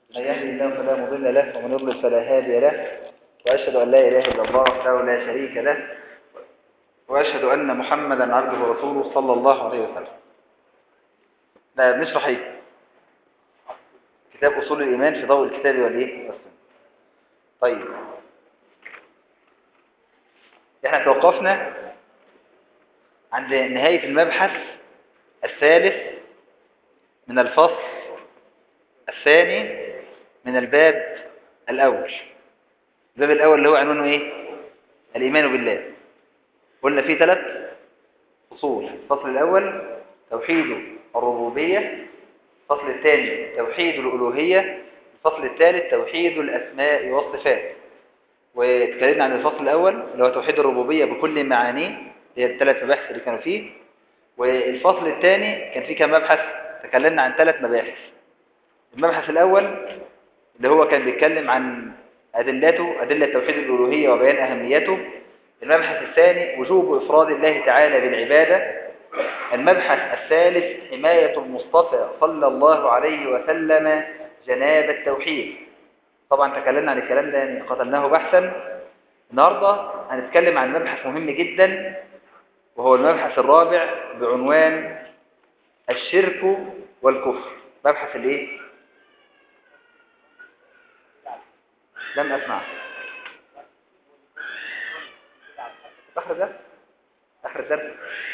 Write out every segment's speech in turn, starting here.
من يهدي الله فلا مضل له ومن يضلل فلا هادي له وأشهد أن لا إله إلا الله وحده لا شريك له وأشهد أن محمدا عبده ورسوله صلى الله عليه وسلم لا بنشرح ايه كتاب أصول الإيمان في ضوء الكتاب والإيه والسنة طيب احنا توقفنا عند نهاية المبحث الثالث من الفصل الثاني من الباب الأول الباب الأول اللي هو عنوانه إيه الإيمان بالله قلنا فيه ثلاث فصول الفصل الأول توحيد الربوبية الفصل الثاني توحيد الألوهية الفصل الثالث توحيد الأسماء والصفات واتكلمنا عن الفصل الأول اللي هو توحيد الربوبية بكل معانيه هي الثلاث مباحث اللي كانوا فيه والفصل الثاني كان فيه كم مبحث تكلمنا عن ثلاث مباحث المبحث الأول اللي هو كان بيتكلم عن أدلته أدلة توحيد الألوهية وبيان أهميته المبحث الثاني وجوب إفراد الله تعالى بالعبادة المبحث الثالث حماية المصطفى صلى الله عليه وسلم جناب التوحيد طبعا تكلمنا عن الكلام ده يعني قتلناه بحثا النهاردة هنتكلم عن مبحث مهم جدا وهو المبحث الرابع بعنوان الشرك والكفر مبحث الايه لم اسمع اخر ده اخر الدرس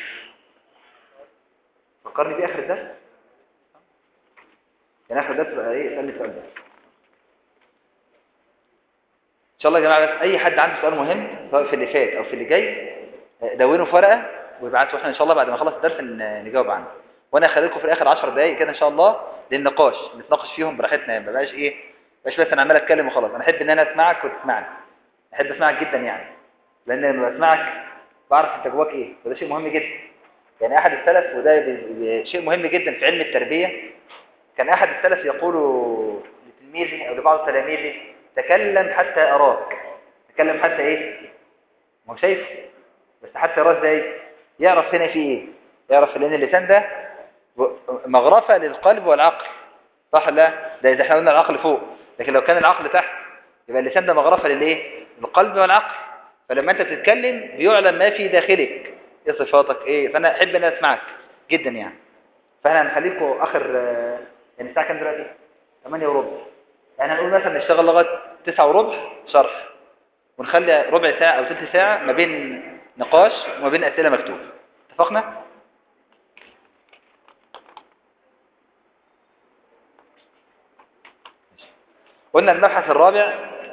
فكرني بيه اخر الدرس يعني اخر الدرس بقى ايه اسالني السؤال ده ان شاء الله يا جماعه بس اي حد عنده سؤال مهم سواء في اللي فات او في اللي جاي دونوا في ورقه ويبعتوا احنا ان شاء الله بعد ما نخلص الدرس نجاوب عنه وانا هخليكم في الاخر 10 دقائق كده ان شاء الله للنقاش نتناقش فيهم براحتنا ما بقاش ايه مش بس انا عمال اتكلم وخلاص انا احب ان انا اسمعك وتسمعني احب اسمعك جدا يعني لان لما بسمعك بعرف انت جواك ايه وده شيء مهم جدا يعني احد السلف وده شيء مهم جدا في علم التربيه كان احد السلف يقول لتلميذه او لبعض تلاميذه تكلم حتى اراك تكلم حتى ايه ما هو شايف بس حتى يراه ازاي يعرف هنا في ايه يعرف لان اللسان ده مغرفة للقلب والعقل صح لا ده اذا احنا قلنا العقل فوق لكن لو كان العقل تحت يبقى اللسان ده مغرفة للايه للقلب والعقل فلما انت تتكلم بيعلم ما في داخلك ايه صفاتك ايه فانا احب ان انا اسمعك جدا يعني فاحنا هنخليكم اخر يعني الساعه كام دلوقتي 8 وربع يعني هنقول مثلا نشتغل لغايه 9 وربع شرح ونخلي ربع ساعه او ثلث ساعه ما بين نقاش وما بين اسئله مكتوبه اتفقنا قلنا المبحث الرابع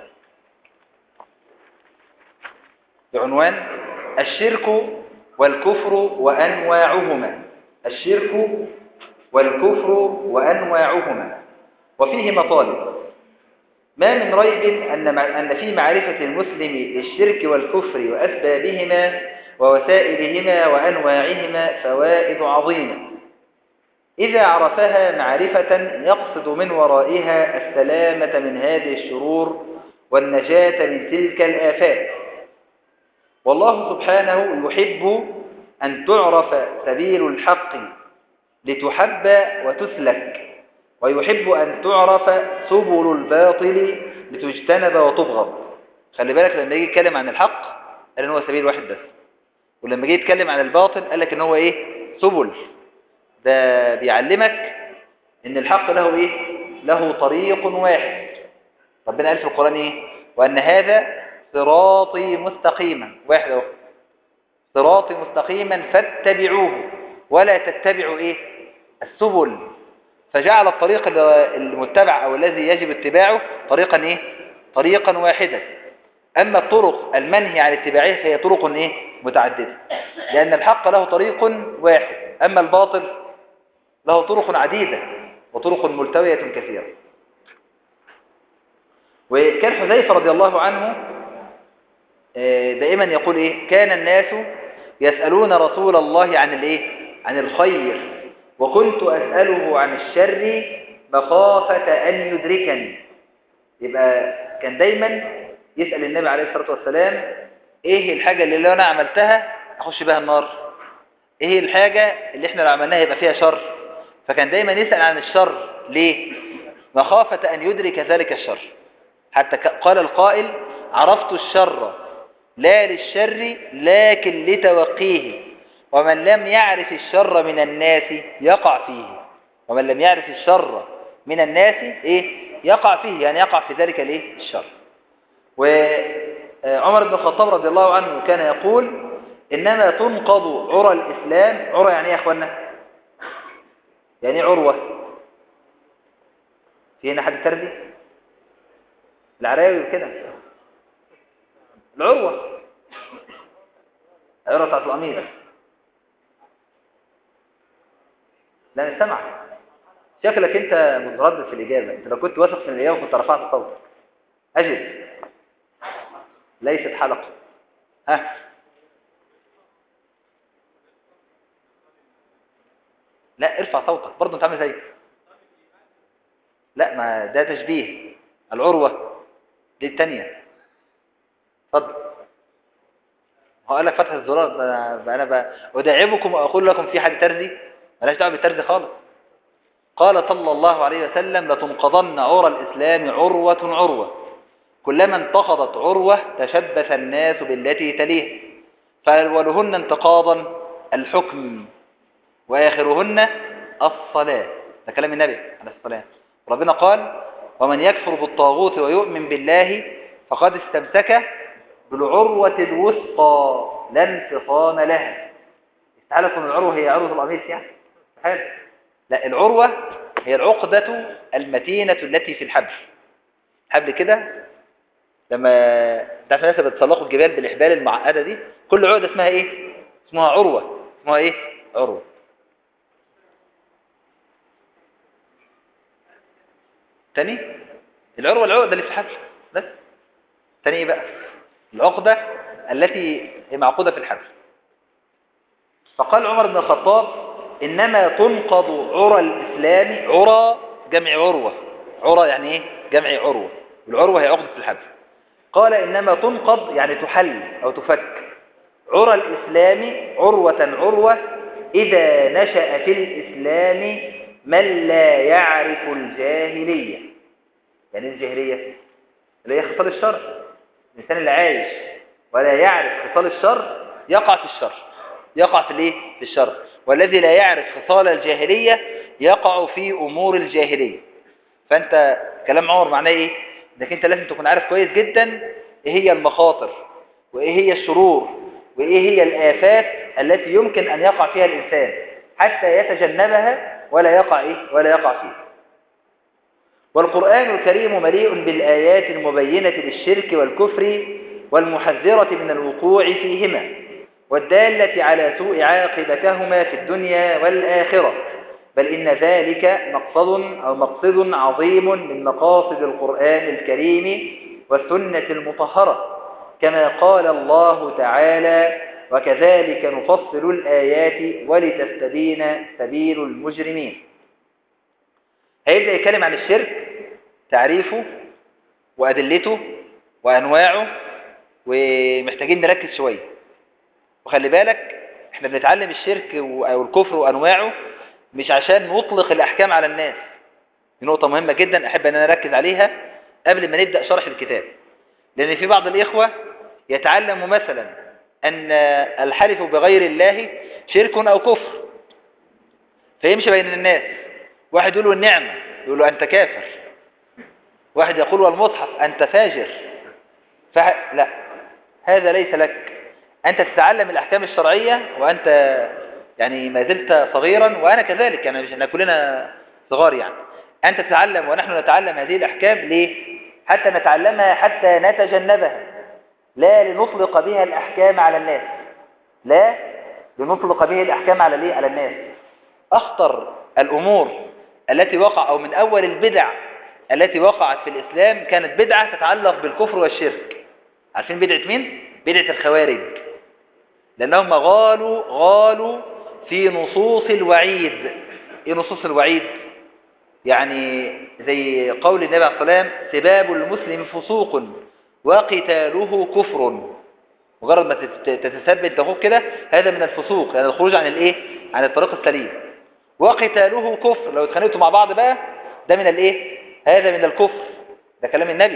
بعنوان الشرك والكفر وأنواعهما الشرك والكفر وأنواعهما وفيه مطالب ما من ريب أن أن في معرفة المسلم للشرك والكفر وأسبابهما ووسائلهما وأنواعهما فوائد عظيمة إذا عرفها معرفة يقصد من ورائها السلامة من هذه الشرور والنجاة من تلك الآفات والله سبحانه يحب أن تعرف سبيل الحق لتحب وتسلك ويحب أن تعرف سبل الباطل لتجتنب وتبغض خلي بالك لما يجي يتكلم عن الحق قال ان هو سبيل واحد بس ولما يجي يتكلم عن الباطل قال لك ان هو ايه سبل ده بيعلمك ان الحق له ايه له طريق واحد ربنا قال في القرآن ايه وان هذا صراطي مستقيما واحد اهو صراطي مستقيما فاتبعوه ولا تتبعوا ايه السبل فجعل الطريق المتبع او الذي يجب اتباعه طريقا ايه طريقا واحدا اما الطرق المنهي عن اتباعها فهي طرق ايه متعدده لان الحق له طريق واحد اما الباطل له طرق عديده وطرق ملتويه كثيره وكان حذيفه رضي الله عنه دائما يقول ايه كان الناس يسألون رسول الله عن الايه عن الخير وكنت أسأله عن الشر مخافة أن يدركني يبقى كان دايما يسأل النبي عليه الصلاة والسلام ايه الحاجة اللي لو انا عملتها اخش بها النار ايه الحاجة اللي احنا لو عملناها يبقى فيها شر فكان دايما يسأل عن الشر ليه مخافة أن يدرك ذلك الشر حتى قال القائل عرفت الشر لا للشر لكن لتوقيه ومن لم يعرف الشر من الناس يقع فيه ومن لم يعرف الشر من الناس ايه يقع فيه يعني يقع في ذلك الايه الشر وعمر بن الخطاب رضي الله عنه كان يقول انما تنقض عرى الاسلام عرى يعني ايه يا اخوانا يعني ايه عروه في هنا حد تربي العراوي كده العروه العروه بتاعت الامير لا مش سامع شكلك انت متردد في الاجابه انت لو كنت واثق في الاجابه كنت رفعت صوتك اجل ليست حلقه ها لا ارفع صوتك برضه انت عامل زي لا ما ده تشبيه العروه دي الثانيه اتفضل هو قال لك فتح الزرار ده انا اداعبكم واقول لكم في حد ترزي ملاش دعوه بالترزي خالص قال صلى الله عليه وسلم لتنقضن عرى الإسلام عروة عروة كلما انتقضت عروة تشبث الناس بالتي تليه فأولهن انتقاضا الحكم وآخرهن الصلاة ده كلام النبي عليه الصلاة ربنا قال ومن يكفر بالطاغوت ويؤمن بالله فقد استمسك بالعروة الوثقى لا انفصام لها تعالى كن العروة هي عروة القميص يعني حلو لا العروة هي العقدة المتينة التي في الحبل حبل كده لما تعرف الناس بتسلقوا الجبال بالإحبال المعقدة دي كل عقدة اسمها ايه اسمها عروة اسمها ايه عروة تاني العروة العقدة اللي في الحبل بس تاني ايه بقى العقدة التي هي معقودة في الحبل فقال عمر بن الخطاب إنما تنقض عرى الإسلام عرى جمع عروة عرى يعني إيه جمع عروة والعروة هي عقدة الحبل قال إنما تنقض يعني تحل أو تفك عرى الإسلام عروة عروة إذا نشأ في الإسلام من لا يعرف الجاهلية يعني الجاهلية اللي هي خصال الشر الإنسان اللي عايش ولا يعرف خصال الشر يقع في الشر يقع في الايه في الشر والذي لا يعرف خصال الجاهلية يقع في أمور الجاهلية فأنت كلام عمر معناه إيه انك انت لازم تكون عارف كويس جدا ايه هي المخاطر وايه هي الشرور وايه هي الآفات التي يمكن أن يقع فيها الإنسان حتى يتجنبها ولا يقع إيه ولا يقع فيها والقرآن الكريم مليء بالآيات المبينة للشرك والكفر والمحذرة من الوقوع فيهما والدالة على سوء عاقبتهما في الدنيا والآخرة بل إن ذلك مقصد أو مقصد عظيم من مقاصد القرآن الكريم والسنة المطهرة كما قال الله تعالى وكذلك نفصل الآيات ولتستبين سبيل المجرمين هيبدأ يتكلم عن الشرك تعريفه وأدلته وأنواعه ومحتاجين نركز شوية وخلي بالك احنا بنتعلم الشرك او الكفر وانواعه مش عشان نطلق الاحكام على الناس دي نقطة مهمة جدا احب ان انا اركز عليها قبل ما نبدأ شرح الكتاب لان في بعض الاخوة يتعلم مثلا ان الحلف بغير الله شرك او كفر فيمشي بين الناس واحد يقول له النعمة يقول له انت كافر واحد يقول والمصحف انت فاجر فح... لا هذا ليس لك أنت تتعلم الأحكام الشرعية وأنت يعني ما زلت صغيرا وأنا كذلك يعني احنا كلنا صغار يعني أنت تتعلم ونحن نتعلم هذه الأحكام ليه؟ حتى نتعلمها حتى نتجنبها لا لنطلق بها الأحكام على الناس لا لنطلق به الأحكام على ليه؟ على الناس أخطر الأمور التي وقع أو من أول البدع التي وقعت في الإسلام كانت بدعة تتعلق بالكفر والشرك عارفين بدعة مين؟ بدعة الخوارج لأنهم غالوا غالوا في نصوص الوعيد إيه نصوص الوعيد؟ يعني زي قول النبي عليه الصلاة والسلام سباب المسلم فسوق وقتاله كفر مجرد ما تتثبت دخوك كده هذا من الفسوق يعني الخروج عن الايه عن الطريق السليم وقتاله كفر لو اتخانقتوا مع بعض بقى ده من الايه هذا من الكفر ده كلام النبي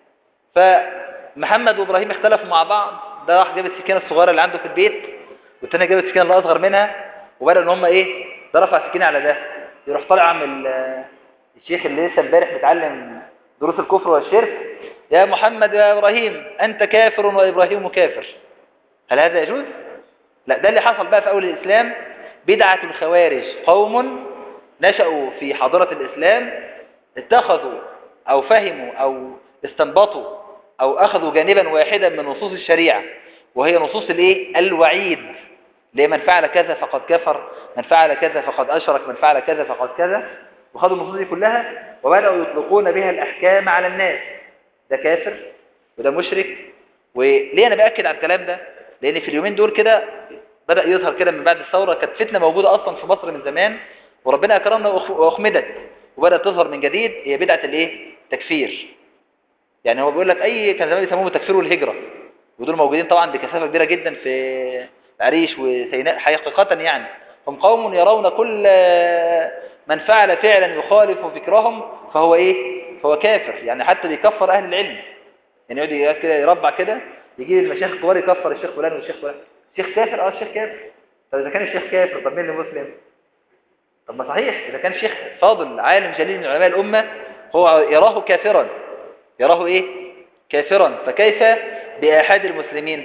فمحمد وابراهيم اختلفوا مع بعض ده راح جاب السكينه الصغيره اللي عنده في البيت والتاني جاب السكينه اللي اصغر منها وبدأ ان هم ايه ده رفع سكينه على ده يروح طالع عم الشيخ اللي لسه امبارح بيتعلم دروس الكفر والشرك يا محمد يا ابراهيم انت كافر وابراهيم كافر هل هذا يجوز لا ده اللي حصل بقى في اول الاسلام بدعه الخوارج قوم نشأوا في حضرة الإسلام اتخذوا أو فهموا أو استنبطوا أو أخذوا جانبا واحدا من نصوص الشريعة وهي نصوص الايه الوعيد لمن فعل كذا فقد كفر من فعل كذا فقد أشرك من فعل كذا فقد كذا وخذوا النصوص دي كلها وبدأوا يطلقون بها الأحكام على الناس ده كافر وده مشرك وليه أنا بأكد على الكلام ده لأن في اليومين دول كده بدأ يظهر كده من بعد الثورة كانت فتنة موجودة أصلا في مصر من زمان وربنا أكرمنا وأخمدت وبدأت تظهر من جديد هي بدعة الايه تكفير يعني هو بيقول لك أي كان زمان يسموه تكفير والهجرة ودول موجودين طبعا بكثافة كبيرة جدا في عريش وسيناء حقيقة يعني هم قوم يرون كل من فعل فعلا يخالف فكرهم فهو ايه فهو كافر يعني حتى بيكفر اهل العلم يعني يقعد كده يربع كده يجي المشايخ الكبار يكفر الشيخ فلان والشيخ فلان الشيخ كافر اه الشيخ كافر طب اذا كان الشيخ كافر طب مين المسلم طب ما صحيح اذا كان شيخ فاضل عالم جليل من علماء الامه هو يراه كافرا يراه ايه كافرا فكيف باحد المسلمين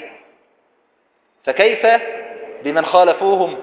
فكيف بمن خالفوهم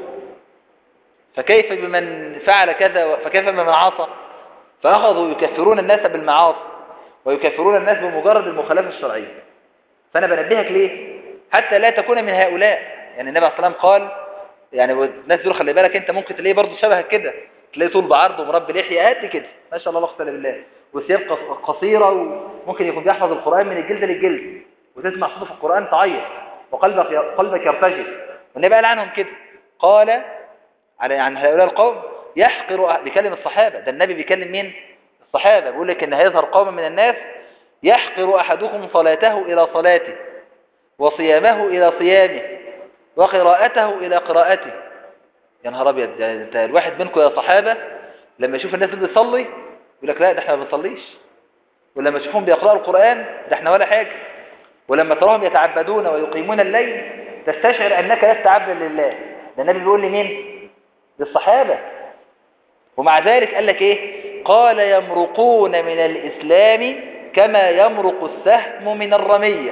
فكيف بمن فعل كذا فكيف بمن عصى فأخذوا يكفرون الناس بالمعاصي ويكفرون الناس بمجرد المخالفة الشرعية فأنا بنبهك ليه حتى لا تكون من هؤلاء يعني النبي عليه الصلاة والسلام قال يعني الناس دول خلي بالك انت ممكن تلاقيه برضه شبهك كده تلاقيه طول بعرض ومربي لحية قد كده ما شاء الله لا قوه الا بالله وثياب قصيرة وممكن يكون بيحفظ القرآن من الجلد للجلد وتسمع صوته في القرآن تعيط وقلبك قلبك يرتجف والنبي قال عنهم كده قال على عن هؤلاء القوم يحقر بيكلم الصحابة ده النبي بيكلم مين الصحابة بيقول لك ان هيظهر قوم من الناس يحقر احدكم صلاته الى صلاته وصيامه الى صيامه وقراءته الى قراءته يا نهار ابيض ده انت الواحد منكم يا صحابة لما يشوف الناس اللي بتصلي يقول لك لا ده احنا ما بنصليش ولما تشوفهم بيقرأوا القرآن ده احنا ولا حاجة ولما تراهم يتعبدون ويقيمون الليل تستشعر أنك لست عبدا لله ده النبي بيقول لمين للصحابة ومع ذلك قال لك ايه قال يمرقون من الإسلام كما يمرق السهم من الرمية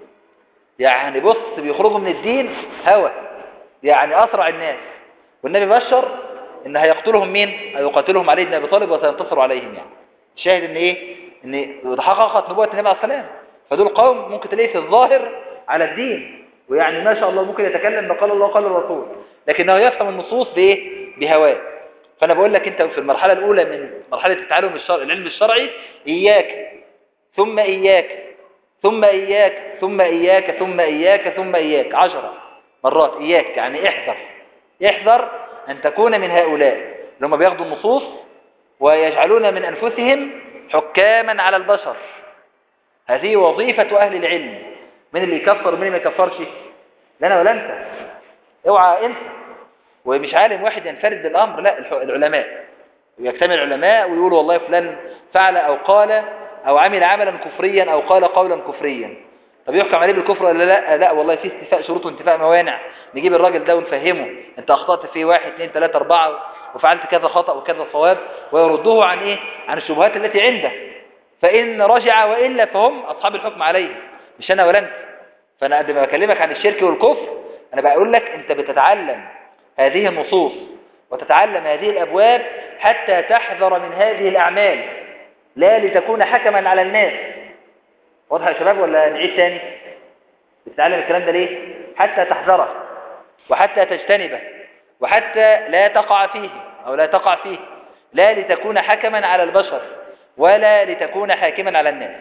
يعني بص بيخرجوا من الدين هوى يعني أسرع الناس والنبي بشر ان هيقتلهم مين هيقاتلهم علي بن ابي طالب وسينتصر عليهم يعني شاهد ان ايه ان تحققت نبوة النبي عليه السلام فدول قوم ممكن تلاقيه في الظاهر على الدين ويعني ما شاء الله ممكن يتكلم بقال الله قال الرسول لكنه يفهم النصوص بايه بهواه فانا بقول لك انت في المرحله الاولى من مرحله التعلم الشرعي العلم الشرعي اياك ثم اياك ثم اياك ثم اياك ثم اياك ثم اياك عشرة مرات اياك يعني احذر احذر ان تكون من هؤلاء اللي هم بياخدوا النصوص ويجعلون من انفسهم حكاما على البشر هذه وظيفة اهل العلم من اللي يكفر ومن اللي ما يكفرش لا انا ولا انت اوعى انت ومش عالم واحد ينفرد بالامر لا العلماء يجتمع العلماء ويقولوا والله فلان فعل او قال او عمل عملا كفريا او قال قولا كفريا طب يحكم عليه بالكفر ولا لا لا والله في استفاء شروط وانتفاء موانع نجيب الراجل ده ونفهمه انت اخطأت فيه واحد اثنين ثلاثة اربعة وفعلت كذا خطأ وكذا صواب ويرده عن ايه عن الشبهات التي عنده فان رجع والا فهم اصحاب الحكم عليه مش انا ولا انت فانا قد ما بكلمك عن الشرك والكفر انا بقول لك انت بتتعلم هذه النصوص وتتعلم هذه الابواب حتى تحذر من هذه الاعمال لا لتكون حكما على الناس واضح يا شباب ولا نعيد تاني بتتعلم الكلام ده ليه حتى تحذره وحتى تجتنبه وحتى لا تقع فيه او لا تقع فيه لا لتكون حكما على البشر ولا لتكون حاكما على الناس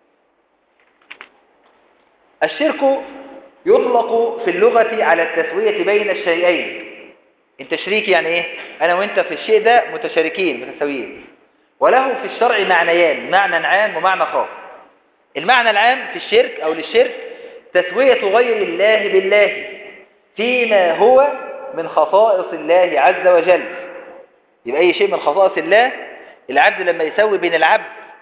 الشرك يطلق في اللغة على التسوية بين الشيئين انت شريك يعني ايه انا وانت في الشيء ده متشاركين متساويين وله في الشرع معنيان معنى عام ومعنى خاص المعنى العام في الشرك او للشرك تسوية غير الله بالله فيما هو من خصائص الله عز وجل يبقى اي شيء من خصائص الله العبد لما يسوي بين العبد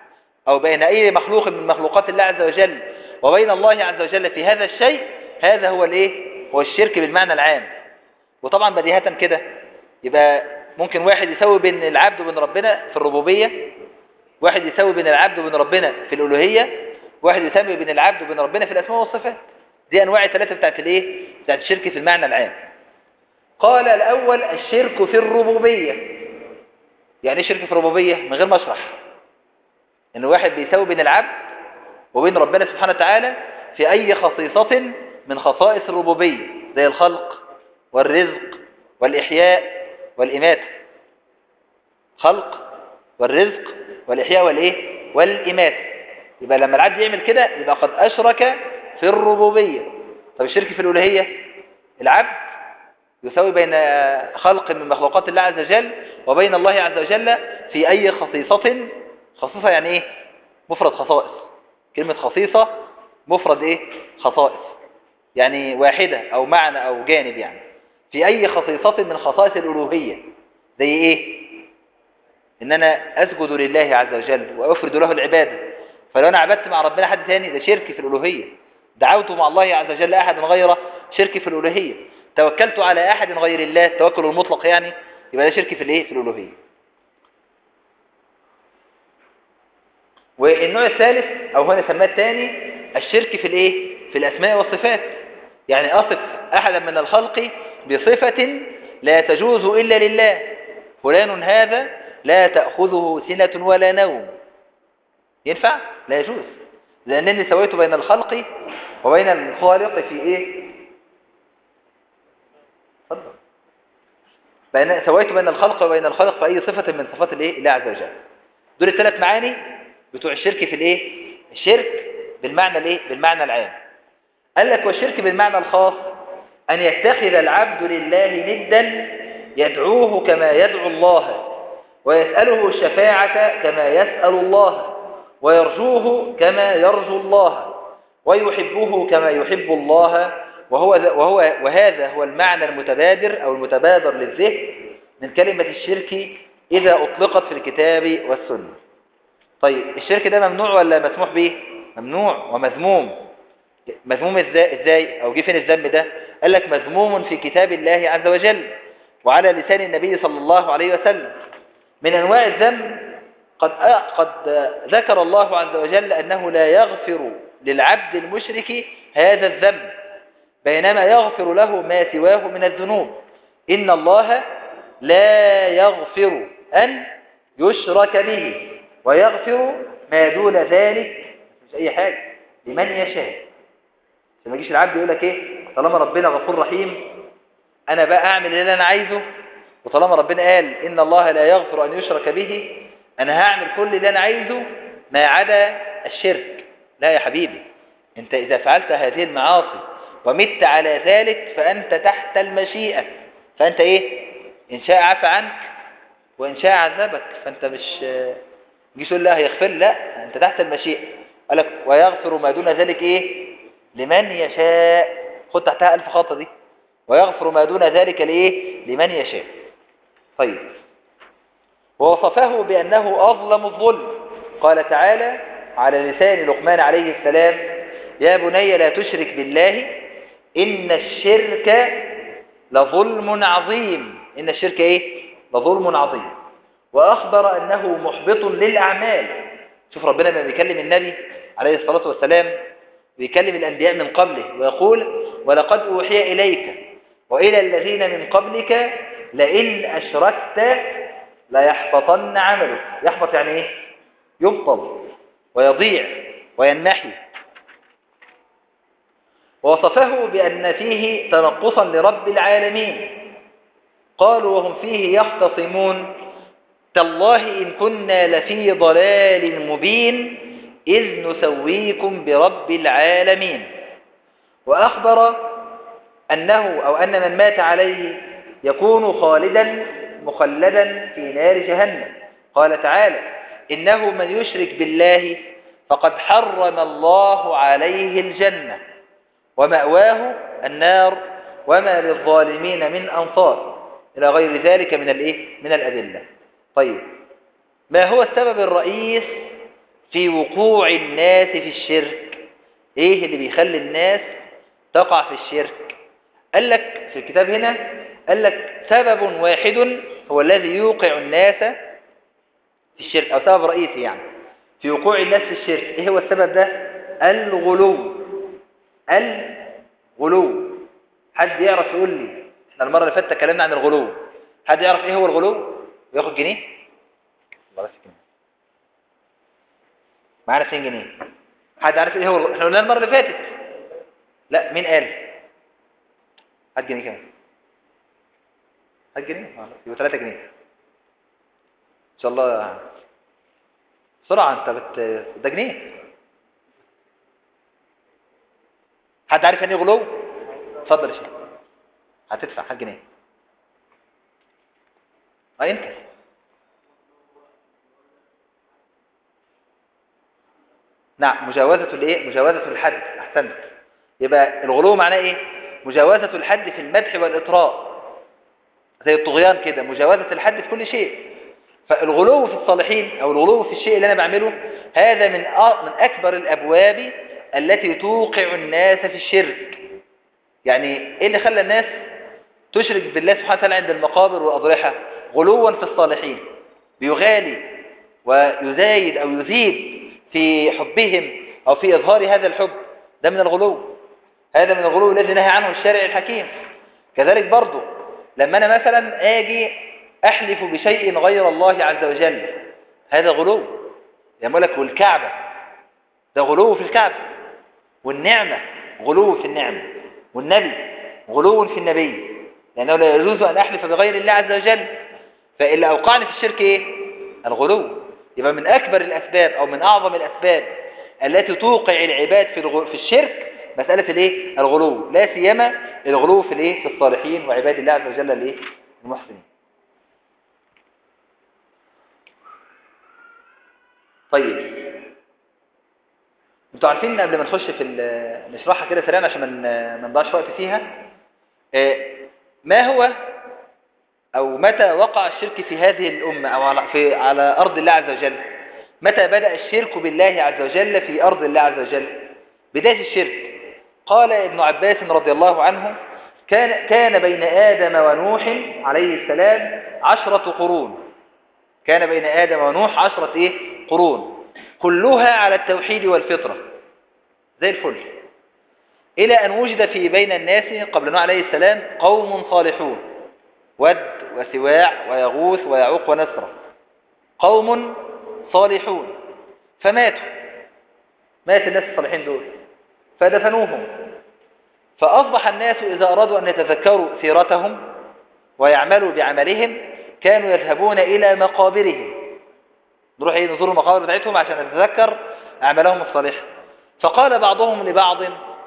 أو بين أي مخلوق من مخلوقات الله عز وجل وبين الله عز وجل في هذا الشيء هذا هو الايه هو الشرك بالمعنى العام وطبعا بديهة كده يبقى ممكن واحد يسوي بين العبد وبين ربنا في الربوبية واحد يسوي بين العبد وبين ربنا في الألوهية واحد يسمي بين العبد وبين ربنا في الأسماء والصفات دي أنواع الثلاثة بتاعت الايه بتاعت الشرك في المعنى العام قال الأول الشرك في الربوبية يعني ايه شرك في الربوبية من غير ما اشرح ان واحد بيساوي بين العبد وبين ربنا سبحانه وتعالى في أي خصيصة من خصائص الربوبية زي الخلق والرزق والإحياء والإماتة خلق والرزق والإحياء والإيه والإماتة يبقى لما العبد يعمل كده يبقى قد أشرك في الربوبية طب الشرك في الألوهية العبد يساوي بين خلق من مخلوقات الله عز وجل وبين الله عز وجل في أي خصيصة خصيصة يعني إيه مفرد خصائص كلمة خصيصة مفرد إيه خصائص يعني واحدة أو معنى أو جانب يعني في أي خصيصة من خصائص الألوهية زي إيه إن أنا أسجد لله عز وجل وأفرد له العبادة فلو أنا عبدت مع ربنا حد ثاني ده شرك في الألوهية دعوت مع الله عز وجل أحد غيره شرك في الألوهية توكلت على أحد غير الله التوكل المطلق يعني يبقى ده شرك في الإيه في الألوهية والنوع الثالث أو هنا سماه الثاني الشرك في الإيه في الأسماء والصفات يعني أصف أحدا من الخلق بصفة لا تجوز إلا لله فلان هذا لا تأخذه سنة ولا نوم ينفع؟ لا يجوز لأنني سويت بين الخلق وبين الخالق في إيه؟ تفضل بين سويت بين الخلق وبين الخالق في أي صفة من صفات الإيه؟ الله عز وجل دول الثلاث معاني بتوع الشرك في الإيه؟ الشرك بالمعنى الإيه؟ بالمعنى العام قال لك والشرك بالمعنى الخاص أن يتخذ العبد لله ندا يدعوه كما يدعو الله ويسأله الشفاعة كما يسأل الله ويرجوه كما يرجو الله ويحبه كما يحب الله وهو, وهو وهذا هو المعنى المتبادر أو المتبادر للذهن من كلمة الشرك إذا أطلقت في الكتاب والسنة طيب الشرك ده ممنوع ولا مسموح به ممنوع ومذموم مذموم ازاي, ازاي او جه فين الذنب ده قال لك مذموم في كتاب الله عز وجل وعلى لسان النبي صلى الله عليه وسلم من انواع الذنب قد قد ذكر الله عز وجل انه لا يغفر للعبد المشرك هذا الذنب بينما يغفر له ما سواه من الذنوب ان الله لا يغفر ان يشرك به ويغفر ما دون ذلك مش اي حاجه لمن يشاء ما يجيش العبد يقول لك ايه طالما ربنا غفور رحيم انا بقى اعمل اللي انا عايزه وطالما ربنا قال ان الله لا يغفر ان يشرك به انا هعمل كل اللي انا عايزه ما عدا الشرك لا يا حبيبي انت اذا فعلت هذه المعاصي ومت على ذلك فانت تحت المشيئة فانت ايه ان شاء عفى عنك وان شاء عذبك فانت مش جيش تقول لا هيغفر لا انت تحت المشيئة قال لك ويغفر ما دون ذلك ايه لمن يشاء خد تحتها ألف خطة دي ويغفر ما دون ذلك لإيه لمن يشاء طيب ووصفه بأنه أظلم الظلم قال تعالى على لسان لقمان عليه السلام يا بني لا تشرك بالله إن الشرك لظلم عظيم إن الشرك إيه لظلم عظيم وأخبر أنه محبط للأعمال شوف ربنا لما بيكلم النبي عليه الصلاة والسلام بيكلم الأنبياء من قبله ويقول ولقد أوحي إليك وإلى الذين من قبلك لئن أشركت ليحبطن عملك يحبط يعني إيه؟ يبطل ويضيع وينحي ووصفه بأن فيه تنقصا لرب العالمين قالوا وهم فيه يختصمون تالله إن كنا لفي ضلال مبين إذ نسويكم برب العالمين وأخبر أنه أو أن من مات عليه يكون خالدا مخلدا في نار جهنم قال تعالى إنه من يشرك بالله فقد حرم الله عليه الجنة ومأواه النار وما للظالمين من أنصار إلى غير ذلك من الإيه؟ من الأدلة طيب ما هو السبب الرئيس في وقوع الناس في الشرك ايه اللي بيخلي الناس تقع في الشرك قال لك في الكتاب هنا قال لك سبب واحد هو الذي يوقع الناس في الشرك او سبب رئيسي يعني في وقوع الناس في الشرك ايه هو السبب ده الغلو الغلو حد يعرف يقول لي احنا المره اللي فاتت اتكلمنا عن الغلو حد يعرف ايه هو الغلو وياخد جنيه بلاش جنيه معانا 2 جنيه حد عارف ايه هو الغلو؟ احنا قلنا المره اللي فاتت لا مين قال هات جنيه كمان هات جنيه خلاص يبقى 3 جنيه ان شاء الله بسرعه انت بت ده جنيه حد عارف يعني ايه غلو اتفضل يا شيخ هتدفع هات جنيه اه انت نعم مجاوزة الايه مجاوزة الحد احسنت يبقى الغلو معناه ايه مجاوزة الحد في المدح والإطراء زي الطغيان كده مجاوزة الحد في كل شيء فالغلو في الصالحين أو الغلو في الشيء اللي أنا بعمله هذا من من أكبر الأبواب التي توقع الناس في الشرك يعني إيه اللي خلى الناس تشرك بالله سبحانه وتعالى عند المقابر والأضرحة غلوا في الصالحين بيغالي ويزايد أو يزيد في حبهم أو في إظهار هذا الحب ده من الغلو هذا من الغلو الذي نهى عنه الشارع الحكيم كذلك برضه لما أنا مثلا آجي أحلف بشيء غير الله عز وجل هذا غلو يقول لك والكعبة ده غلو في الكعبة والنعمة غلو في النعمة والنبي غلو في النبي لأنه لا يجوز أن أحلف بغير الله عز وجل فإلا أوقعني في الشرك إيه؟ الغلو يبقى من أكبر الأسباب أو من أعظم الأسباب التي توقع العباد في في الشرك مسألة الايه الغلو لا سيما الغلو في الايه في الصالحين وعباد الله عز وجل الايه المحسنين طيب انتوا عارفين قبل ما نخش في نشرحها كده سريعا عشان ما نضيعش وقت فيها ما هو او متى وقع الشرك في هذه الامه او على في على ارض الله عز وجل متى بدأ الشرك بالله عز وجل في ارض الله عز وجل بداية الشرك قال ابن عباس رضي الله عنه كان كان بين آدم ونوح عليه السلام عشرة قرون كان بين آدم ونوح عشرة إيه؟ قرون كلها على التوحيد والفطرة زي الفل إلى أن وجد في بين الناس قبل نوح عليه السلام قوم صالحون ود وسواع ويغوث ويعوق ونسرة قوم صالحون فماتوا مات الناس الصالحين دول فدفنوهم فأصبح الناس إذا أرادوا أن يتذكروا سيرتهم ويعملوا بعملهم كانوا يذهبون إلى مقابرهم نروح إيه نزور المقابر بتاعتهم عشان نتذكر أعمالهم الصالحة فقال بعضهم لبعض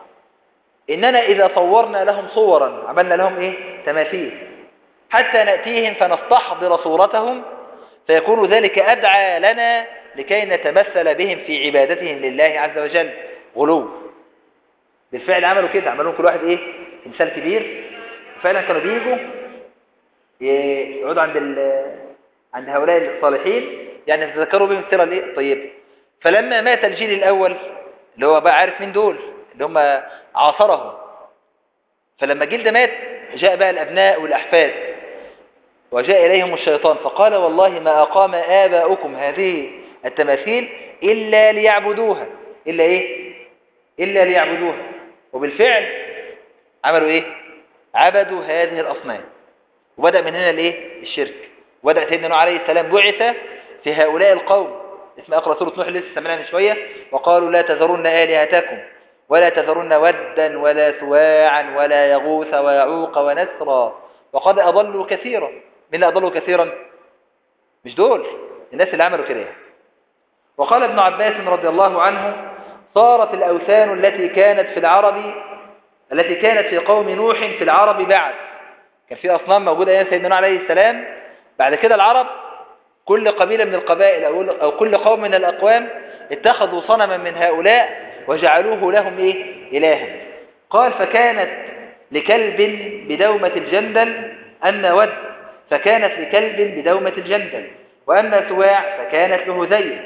إننا إذا صورنا لهم صورا عملنا لهم إيه تماثيل حتى نأتيهم فنستحضر صورتهم فيكون ذلك أدعى لنا لكي نتمثل بهم في عبادتهم لله عز وجل غلو بالفعل عملوا كده عملوا كل واحد ايه تمثال كبير وفعلا كانوا بيجوا يقعدوا عند عند هؤلاء الصالحين يعني يتذكروا بهم السيره الايه الطيبه فلما مات الجيل الاول اللي هو بقى عارف مين دول اللي هم عاصرهم فلما الجيل ده مات جاء بقى الابناء والاحفاد وجاء اليهم الشيطان فقال والله ما اقام اباؤكم هذه التماثيل الا ليعبدوها الا ايه الا ليعبدوها وبالفعل عملوا ايه عبدوا هذه الاصنام وبدا من هنا الايه الشرك وبدا سيدنا نوح عليه السلام بعث في هؤلاء القوم اسم اقرا سوره نوح لسه سمعناها من شويه وقالوا لا تذرن الهتكم ولا تذرن ودا ولا سواعا ولا يغوث ويعوق ونسرا وقد اضلوا كثيرا من اللي اضلوا كثيرا مش دول الناس اللي عملوا كده وقال ابن عباس رضي الله عنه صارت الأوثان التي كانت في العرب التي كانت في قوم نوح في العرب بعد كان في أصنام موجودة أيام سيدنا عليه السلام بعد كده العرب كل قبيلة من القبائل أو كل قوم من الأقوام اتخذوا صنما من هؤلاء وجعلوه لهم إيه؟ إلها قال فكانت لكلب بدومة الجندل أن ود فكانت لكلب بدومة الجندل وأما سواع فكانت له ذيل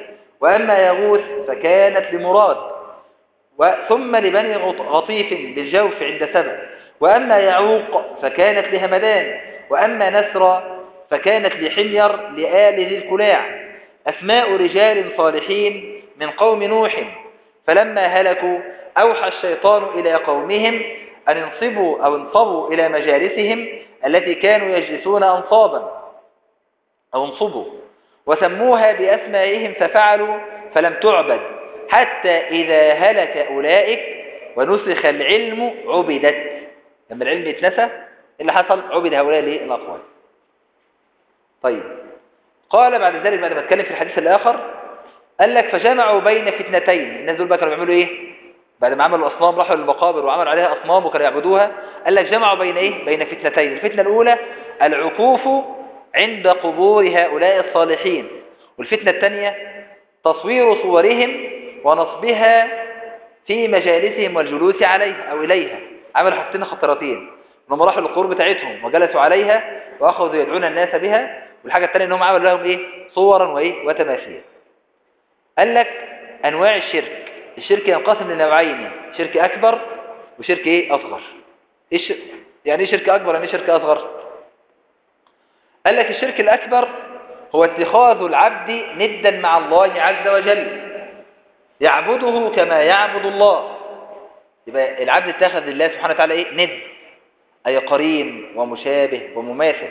وأما يغوث فكانت لمراد ثم لبني غطيف بالجوف عند سبع وأما يعوق فكانت لهمدان وأما نسر فكانت لحمير لآل ذي الكلاع أسماء رجال صالحين من قوم نوح فلما هلكوا أوحى الشيطان إلى قومهم أن انصبوا أو انصبوا إلى مجالسهم التي كانوا يجلسون أنصابا أو انصبوا وسموها بأسمائهم ففعلوا فلم تعبد حتى إذا هلك أولئك ونسخ العلم عبدت لما العلم يتنسى اللي حصل عبد هؤلاء الأقوال طيب قال بعد ذلك بعد ما اتكلم في الحديث الآخر قال لك فجمعوا بين فتنتين الناس دول بقى كانوا بيعملوا ايه بعد ما عملوا الاصنام راحوا للمقابر وعملوا عليها اصنام وكانوا يعبدوها قال لك جمعوا بين ايه بين فتنتين الفتنه الاولى العكوف عند قبور هؤلاء الصالحين والفتنه الثانيه تصوير صورهم ونصبها في مجالسهم والجلوس عليها او اليها عملوا حاجتين خطرتين انهم راحوا للقبور بتاعتهم وجلسوا عليها واخذوا يدعون الناس بها والحاجه الثانيه انهم عملوا لهم ايه صورا وايه وتماثيل قال لك انواع الشرك الشرك ينقسم لنوعين شرك اكبر وشرك ايه اصغر إيش يعني ايه شرك اكبر يعني ايه شرك اصغر قال لك الشرك الاكبر هو اتخاذ العبد ندا مع الله عز وجل يعبده كما يعبد الله يبقى العبد اتخذ لله سبحانه وتعالى ايه ند اي قرين ومشابه ومماثل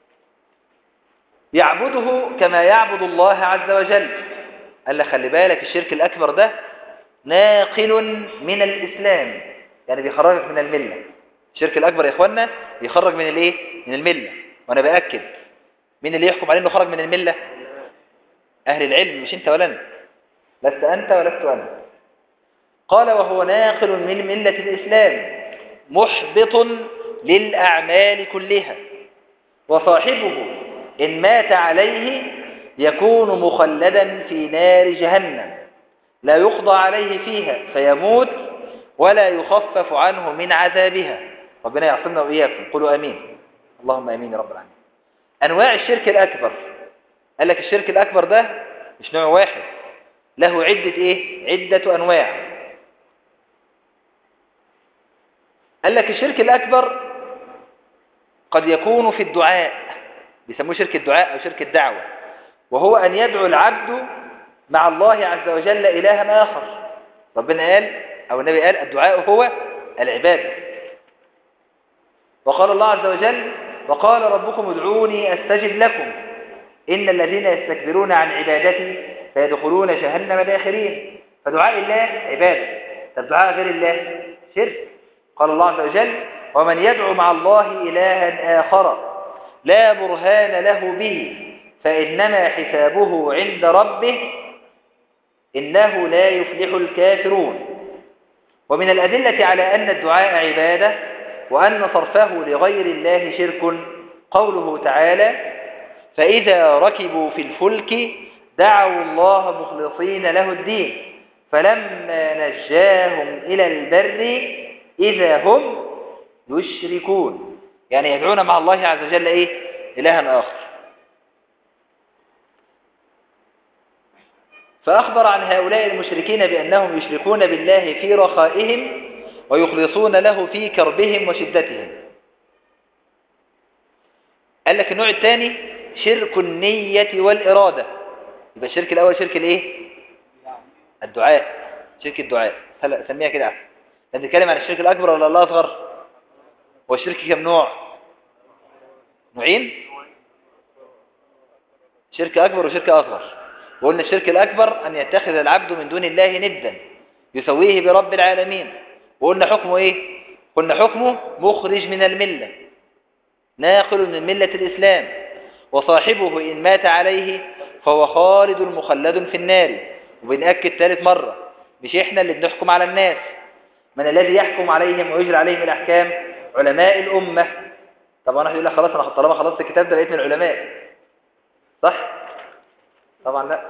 يعبده كما يعبد الله عز وجل قال لك خلي بالك الشرك الأكبر ده ناقل من الإسلام يعني بيخرجك من الملة الشرك الأكبر يا إخوانا بيخرج من الإيه؟ من الملة وأنا بأكد مين اللي يحكم عليه إنه خرج من الملة أهل العلم مش أنت ولا أنا لست أنت ولست أنا قال وهو ناقل من ملة الإسلام محبط للأعمال كلها وصاحبه إن مات عليه يكون مخلدا في نار جهنم لا يقضى عليه فيها فيموت ولا يخفف عنه من عذابها ربنا يعصمنا وإياكم قولوا أمين اللهم أمين يا رب العالمين أنواع الشرك الأكبر قال لك الشرك الأكبر ده مش نوع واحد له عدة إيه؟ عدة أنواع قال لك الشرك الأكبر قد يكون في الدعاء بيسموه شرك الدعاء أو شرك الدعوة وهو أن يدعو العبد مع الله عز وجل إلها آخر ربنا قال أو النبي قال الدعاء هو العبادة وقال الله عز وجل وقال ربكم ادعوني أستجب لكم إن الذين يستكبرون عن عبادتي فيدخلون جهنم داخرين فدعاء الله عبادة طب دعاء غير الله شرك قال الله عز وجل ومن يدعو مع الله إلها آخر لا برهان له به فإنما حسابه عند ربه إنه لا يفلح الكافرون ومن الأدلة على أن الدعاء عبادة وأن صرفه لغير الله شرك قوله تعالى فإذا ركبوا في الفلك دعوا الله مخلصين له الدين فلما نجاهم إلى البر إذا هم يشركون يعني يدعون مع الله عز وجل إيه إلها آخر فأخبر عن هؤلاء المشركين بأنهم يشركون بالله في رخائهم ويخلصون له في كربهم وشدتهم قال لك النوع الثاني شرك النية والإرادة يبقى الشرك الأول شرك الإيه؟ الدعاء شرك الدعاء هلا سميها كده أحسن نتكلم عن الشرك الأكبر ولا الأصغر والشرك كم نوع نوعين شرك أكبر وشرك أصغر وقلنا الشرك الأكبر أن يتخذ العبد من دون الله ندا يسويه برب العالمين وقلنا حكمه إيه قلنا حكمه مخرج من الملة ناقل من ملة الإسلام وصاحبه إن مات عليه فهو خالد مخلد في النار وبنأكد ثالث مرة مش إحنا اللي بنحكم على الناس من الذي يحكم عليهم ويجري عليهم الأحكام علماء الأمة طبعا واحد يقول لك خلاص أنا طالما خلصت الكتاب ده بقيت من العلماء صح؟ طبعا لا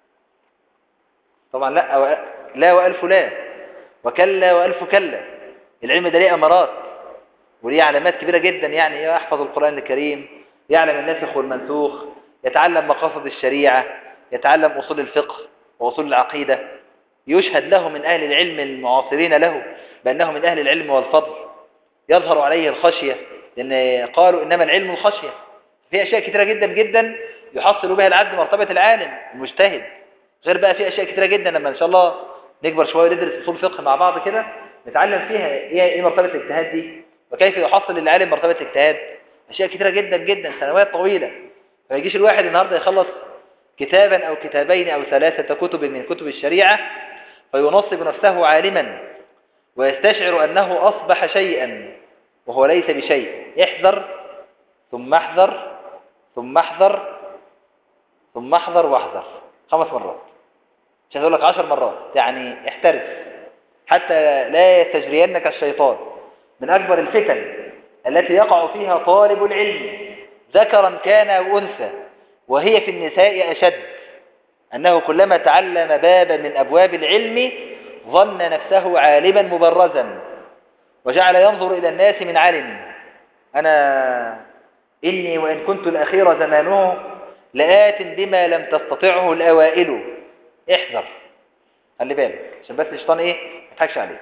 طبعا لا و... لا وألف لا وكلا وألف كلا العلم ده ليه أمارات وليه علامات كبيرة جدا يعني يحفظ القرآن الكريم يعلم الناسخ والمنسوخ يتعلم مقاصد الشريعة يتعلم أصول الفقه وأصول العقيدة يشهد له من أهل العلم المعاصرين له بأنه من أهل العلم والفضل يظهر عليه الخشية لأن قالوا إنما العلم الخشية في أشياء كثيرة جدا جدا يحصل بها العبد مرتبة العالم المجتهد غير بقى في أشياء كثيرة جدا لما إن شاء الله نكبر شوية ندرس أصول فقه مع بعض كده نتعلم فيها إيه إيه مرتبة الاجتهاد دي وكيف يحصل للعالم مرتبة الاجتهاد أشياء كثيرة جدا جدا سنوات طويلة ما يجيش الواحد النهاردة يخلص كتابا أو كتابين أو ثلاثة كتب من كتب الشريعة فينصب نفسه عالما ويستشعر أنه أصبح شيئا وهو ليس بشيء احذر ثم احذر ثم احذر ثم احذر واحذر خمس مرات مش هقول لك عشر مرات يعني احترس حتى لا يستجرينك الشيطان من أكبر الفتن التي يقع فيها طالب العلم ذكرا كان أو أنثى وهي في النساء أشد أنه كلما تعلم بابا من أبواب العلم ظن نفسه عالما مبرزا وجعل ينظر إلى الناس من علم أنا إني وإن كنت الأخير زمانه لآت بما لم تستطعه الأوائل احذر خلي بالك عشان بس الشيطان إيه ما يضحكش عليك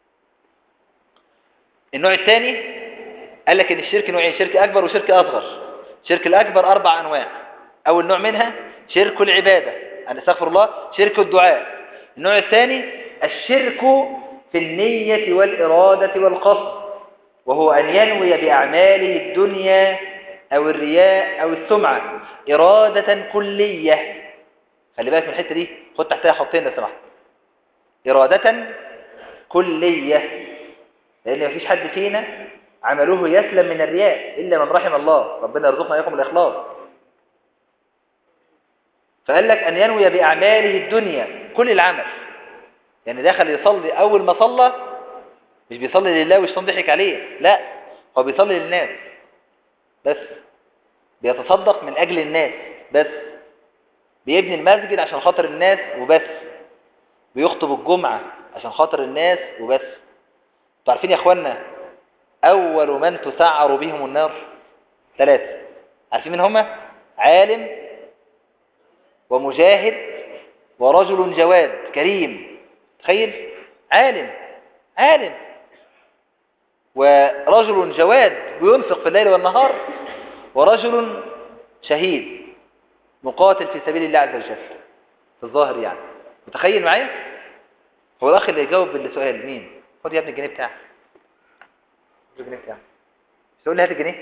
النوع الثاني قال لك ان الشرك نوعين شرك اكبر وشرك اصغر الشرك الاكبر اربع انواع اول نوع منها شرك العبادة انا استغفر الله شرك الدعاء النوع الثاني الشرك في النية والإرادة والقصد وهو أن ينوي بأعماله الدنيا أو الرياء أو السمعة إرادة كلية خلي بالك من الحتة دي خد تحتها خطين لو سمحت إرادة كلية لأن مفيش حد فينا عمله يسلم من الرياء إلا من رحم الله ربنا يرزقنا إياكم الإخلاص فقال لك أن ينوي بأعماله الدنيا كل العمل يعني دخل يصلي أول ما صلى مش بيصلي لله والشيطان ضحك عليه لا هو بيصلي للناس بس بيتصدق من أجل الناس بس بيبني المسجد عشان خاطر الناس وبس بيخطب الجمعة عشان خاطر الناس وبس انتوا عارفين يا اخوانا اول من تسعر بهم النار ثلاثة عارفين من هما عالم ومجاهد ورجل جواد كريم تخيل عالم عالم ورجل جواد بينفق في الليل والنهار ورجل شهيد مقاتل في سبيل الله عز وجل في الظاهر يعني متخيل معايا هو الاخ اللي يجاوب بالسؤال مين خد يا ابني الجنيه بتاعك خد الجنيه بتاعك مش تقول لي هات الجنيه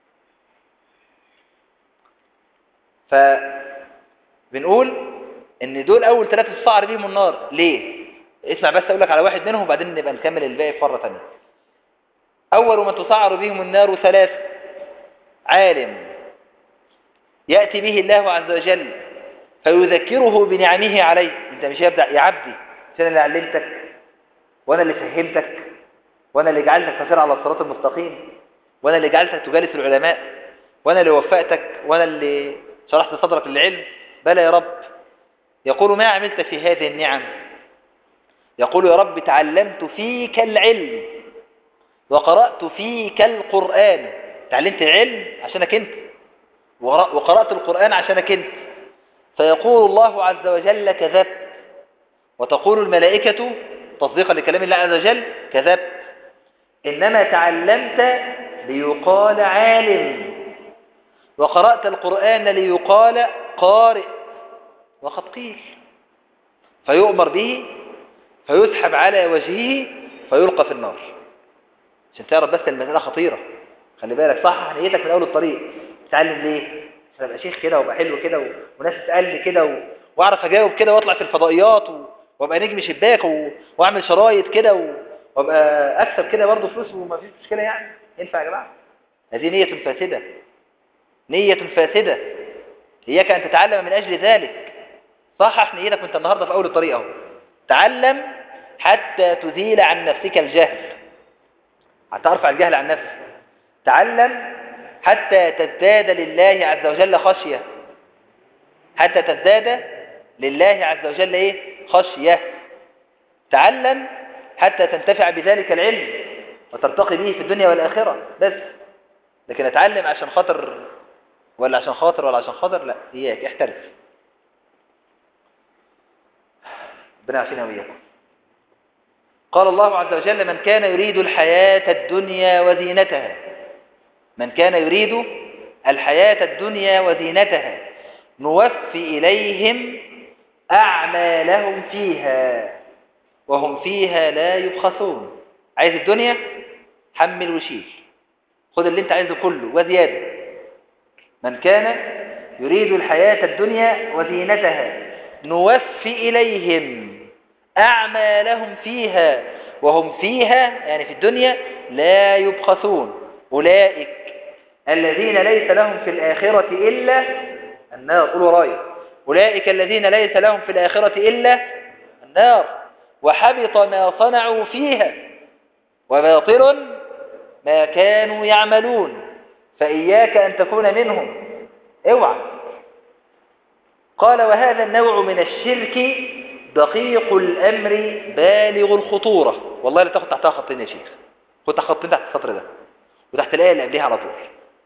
فبنقول ان دول اول ثلاثه تصعر بيهم النار ليه اسمع بس اقول لك على واحد منهم وبعدين نبقى نكمل الباقي في مره ثانيه اول من تصعر بهم النار ثلاث عالم ياتي به الله عز وجل فيذكره بنعمه عليه انت مش يبدا يا عبدي مش انا اللي علمتك وانا اللي فهمتك وانا اللي جعلتك تسير على الصراط المستقيم وانا اللي جعلتك تجالس العلماء وانا اللي وفقتك وانا اللي شرحت صدرك للعلم بلى يا رب يقول ما عملت في هذه النعم يقول يا رب تعلمت فيك العلم وقرأت فيك القرآن تعلمت العلم عشانك انت وقرأت القرآن عشانك انت فيقول الله عز وجل كذبت وتقول الملائكة تصديقا لكلام الله عز وجل كذبت إنما تعلمت ليقال عالم وقرأت القرآن ليقال قارئ وقد قيل فيؤمر به فيسحب على وجهه فيلقى في النار عشان تعرف بس المسألة خطيرة خلي بالك صحح نيتك من أول الطريق تتعلم ليه عشان ابقى شيخ كده وابقى حلو كده و... وناس تسألني كده و... واعرف اجاوب كده واطلع في الفضائيات و... وابقى نجم شباك و... واعمل شرايط كده و... وابقى اكسب كده برضه فلوس وما فيش مشكله يعني ينفع يا جماعه هذه نية فاسدة نية فاسدة إياك أن تتعلم من أجل ذلك صحح نيتك وانت النهاردة في أول الطريق اهو تعلم حتى تزيل عن نفسك الجهل حتى أرفع الجهل عن نفسك تعلم حتى تزداد لله عز وجل خشية حتى تزداد لله عز وجل إيه؟ خشية تعلم حتى تنتفع بذلك العلم وترتقي به في الدنيا والآخرة بس لكن اتعلم عشان خاطر ولا عشان خاطر ولا عشان خاطر لا إياك احترف ربنا يعافينا وإياكم قال الله عز وجل من كان يريد الحياة الدنيا وزينتها من كان يريد الحياة الدنيا وزينتها نوفي إليهم أعمالهم فيها وهم فيها لا يبخسون عايز الدنيا حمل وشيل خد اللي انت عايزه كله وزيادة من كان يريد الحياة الدنيا وزينتها نوفي إليهم أعمالهم فيها وهم فيها يعني في الدنيا لا يبخسون أولئك الذين ليس لهم في الآخرة إلا النار قولوا راية أولئك الذين ليس لهم في الآخرة إلا النار وحبط ما صنعوا فيها وباطل ما كانوا يعملون فإياك أن تكون منهم اوعى قال وهذا النوع من الشرك دقيق الأمر بالغ الخطورة والله لا تاخد تحتها خطين يا شيخ خد خطين تحت السطر ده وتحت الآية اللي قبلها على طول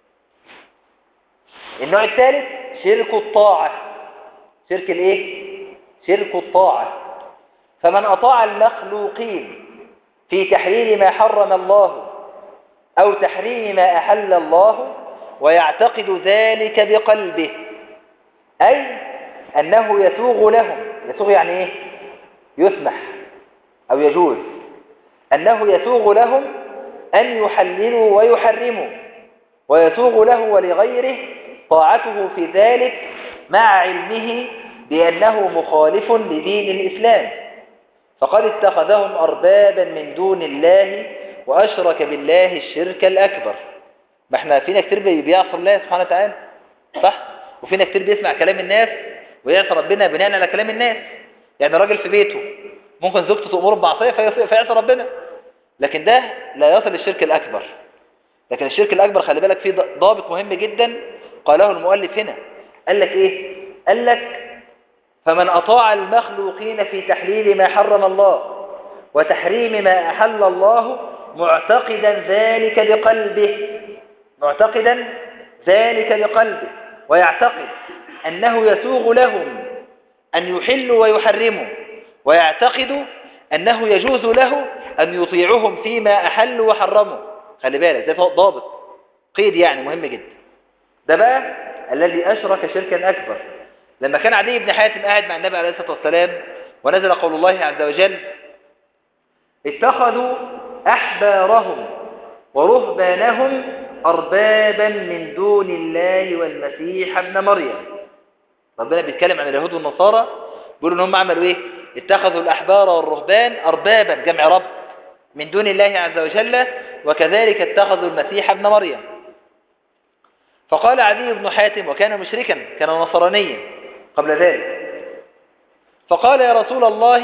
النوع الثالث شرك الطاعة شرك الايه شرك الطاعة فمن أطاع المخلوقين في تحليل ما حرم الله أو تحريم ما أحل الله ويعتقد ذلك بقلبه أي أنه يسوغ لهم يسوغ يعني إيه يسمح أو يجوز أنه يسوغ لهم أن يحللوا ويحرموا ويسوغ له ولغيره طاعته في ذلك مع علمه بأنه مخالف لدين الإسلام فقد اتخذهم أربابا من دون الله وأشرك بالله الشرك الأكبر ما احنا فينا كتير بيعصى الله سبحانه وتعالى صح؟ وفينا كتير بيسمع كلام الناس ويعصى ربنا بناء على كلام الناس يعني راجل في بيته ممكن زوجته تأمره بمعصية فيعصى ربنا لكن ده لا يصل للشرك الأكبر لكن الشرك الأكبر خلي بالك فيه ضابط مهم جدا قاله المؤلف هنا قال لك إيه؟ قال لك فمن أطاع المخلوقين في تحليل ما حرم الله وتحريم ما أحل الله معتقدا ذلك بقلبه معتقدا ذلك بقلبه ويعتقد أنه يسوغ لهم أن يحلوا ويحرموا ويعتقد أنه يجوز له أن يطيعهم فيما أحلوا وحرموا خلي بالك ده ضابط قيد يعني مهم جدا ده بقى الذي أشرك شركا أكبر لما كان عدي بن حاتم قاعد مع النبي عليه الصلاة والسلام ونزل قول الله عز وجل اتخذوا أحبارهم ورهبانهم أربابا من دون الله والمسيح ابن مريم ربنا بيتكلم عن اليهود والنصارى بيقولوا ان هم عملوا ايه اتخذوا الأحبار والرهبان أربابا جمع رب من دون الله عز وجل وكذلك اتخذوا المسيح ابن مريم فقال عدي بن حاتم وكان مشركا كان نصرانيا قبل ذلك فقال يا رسول الله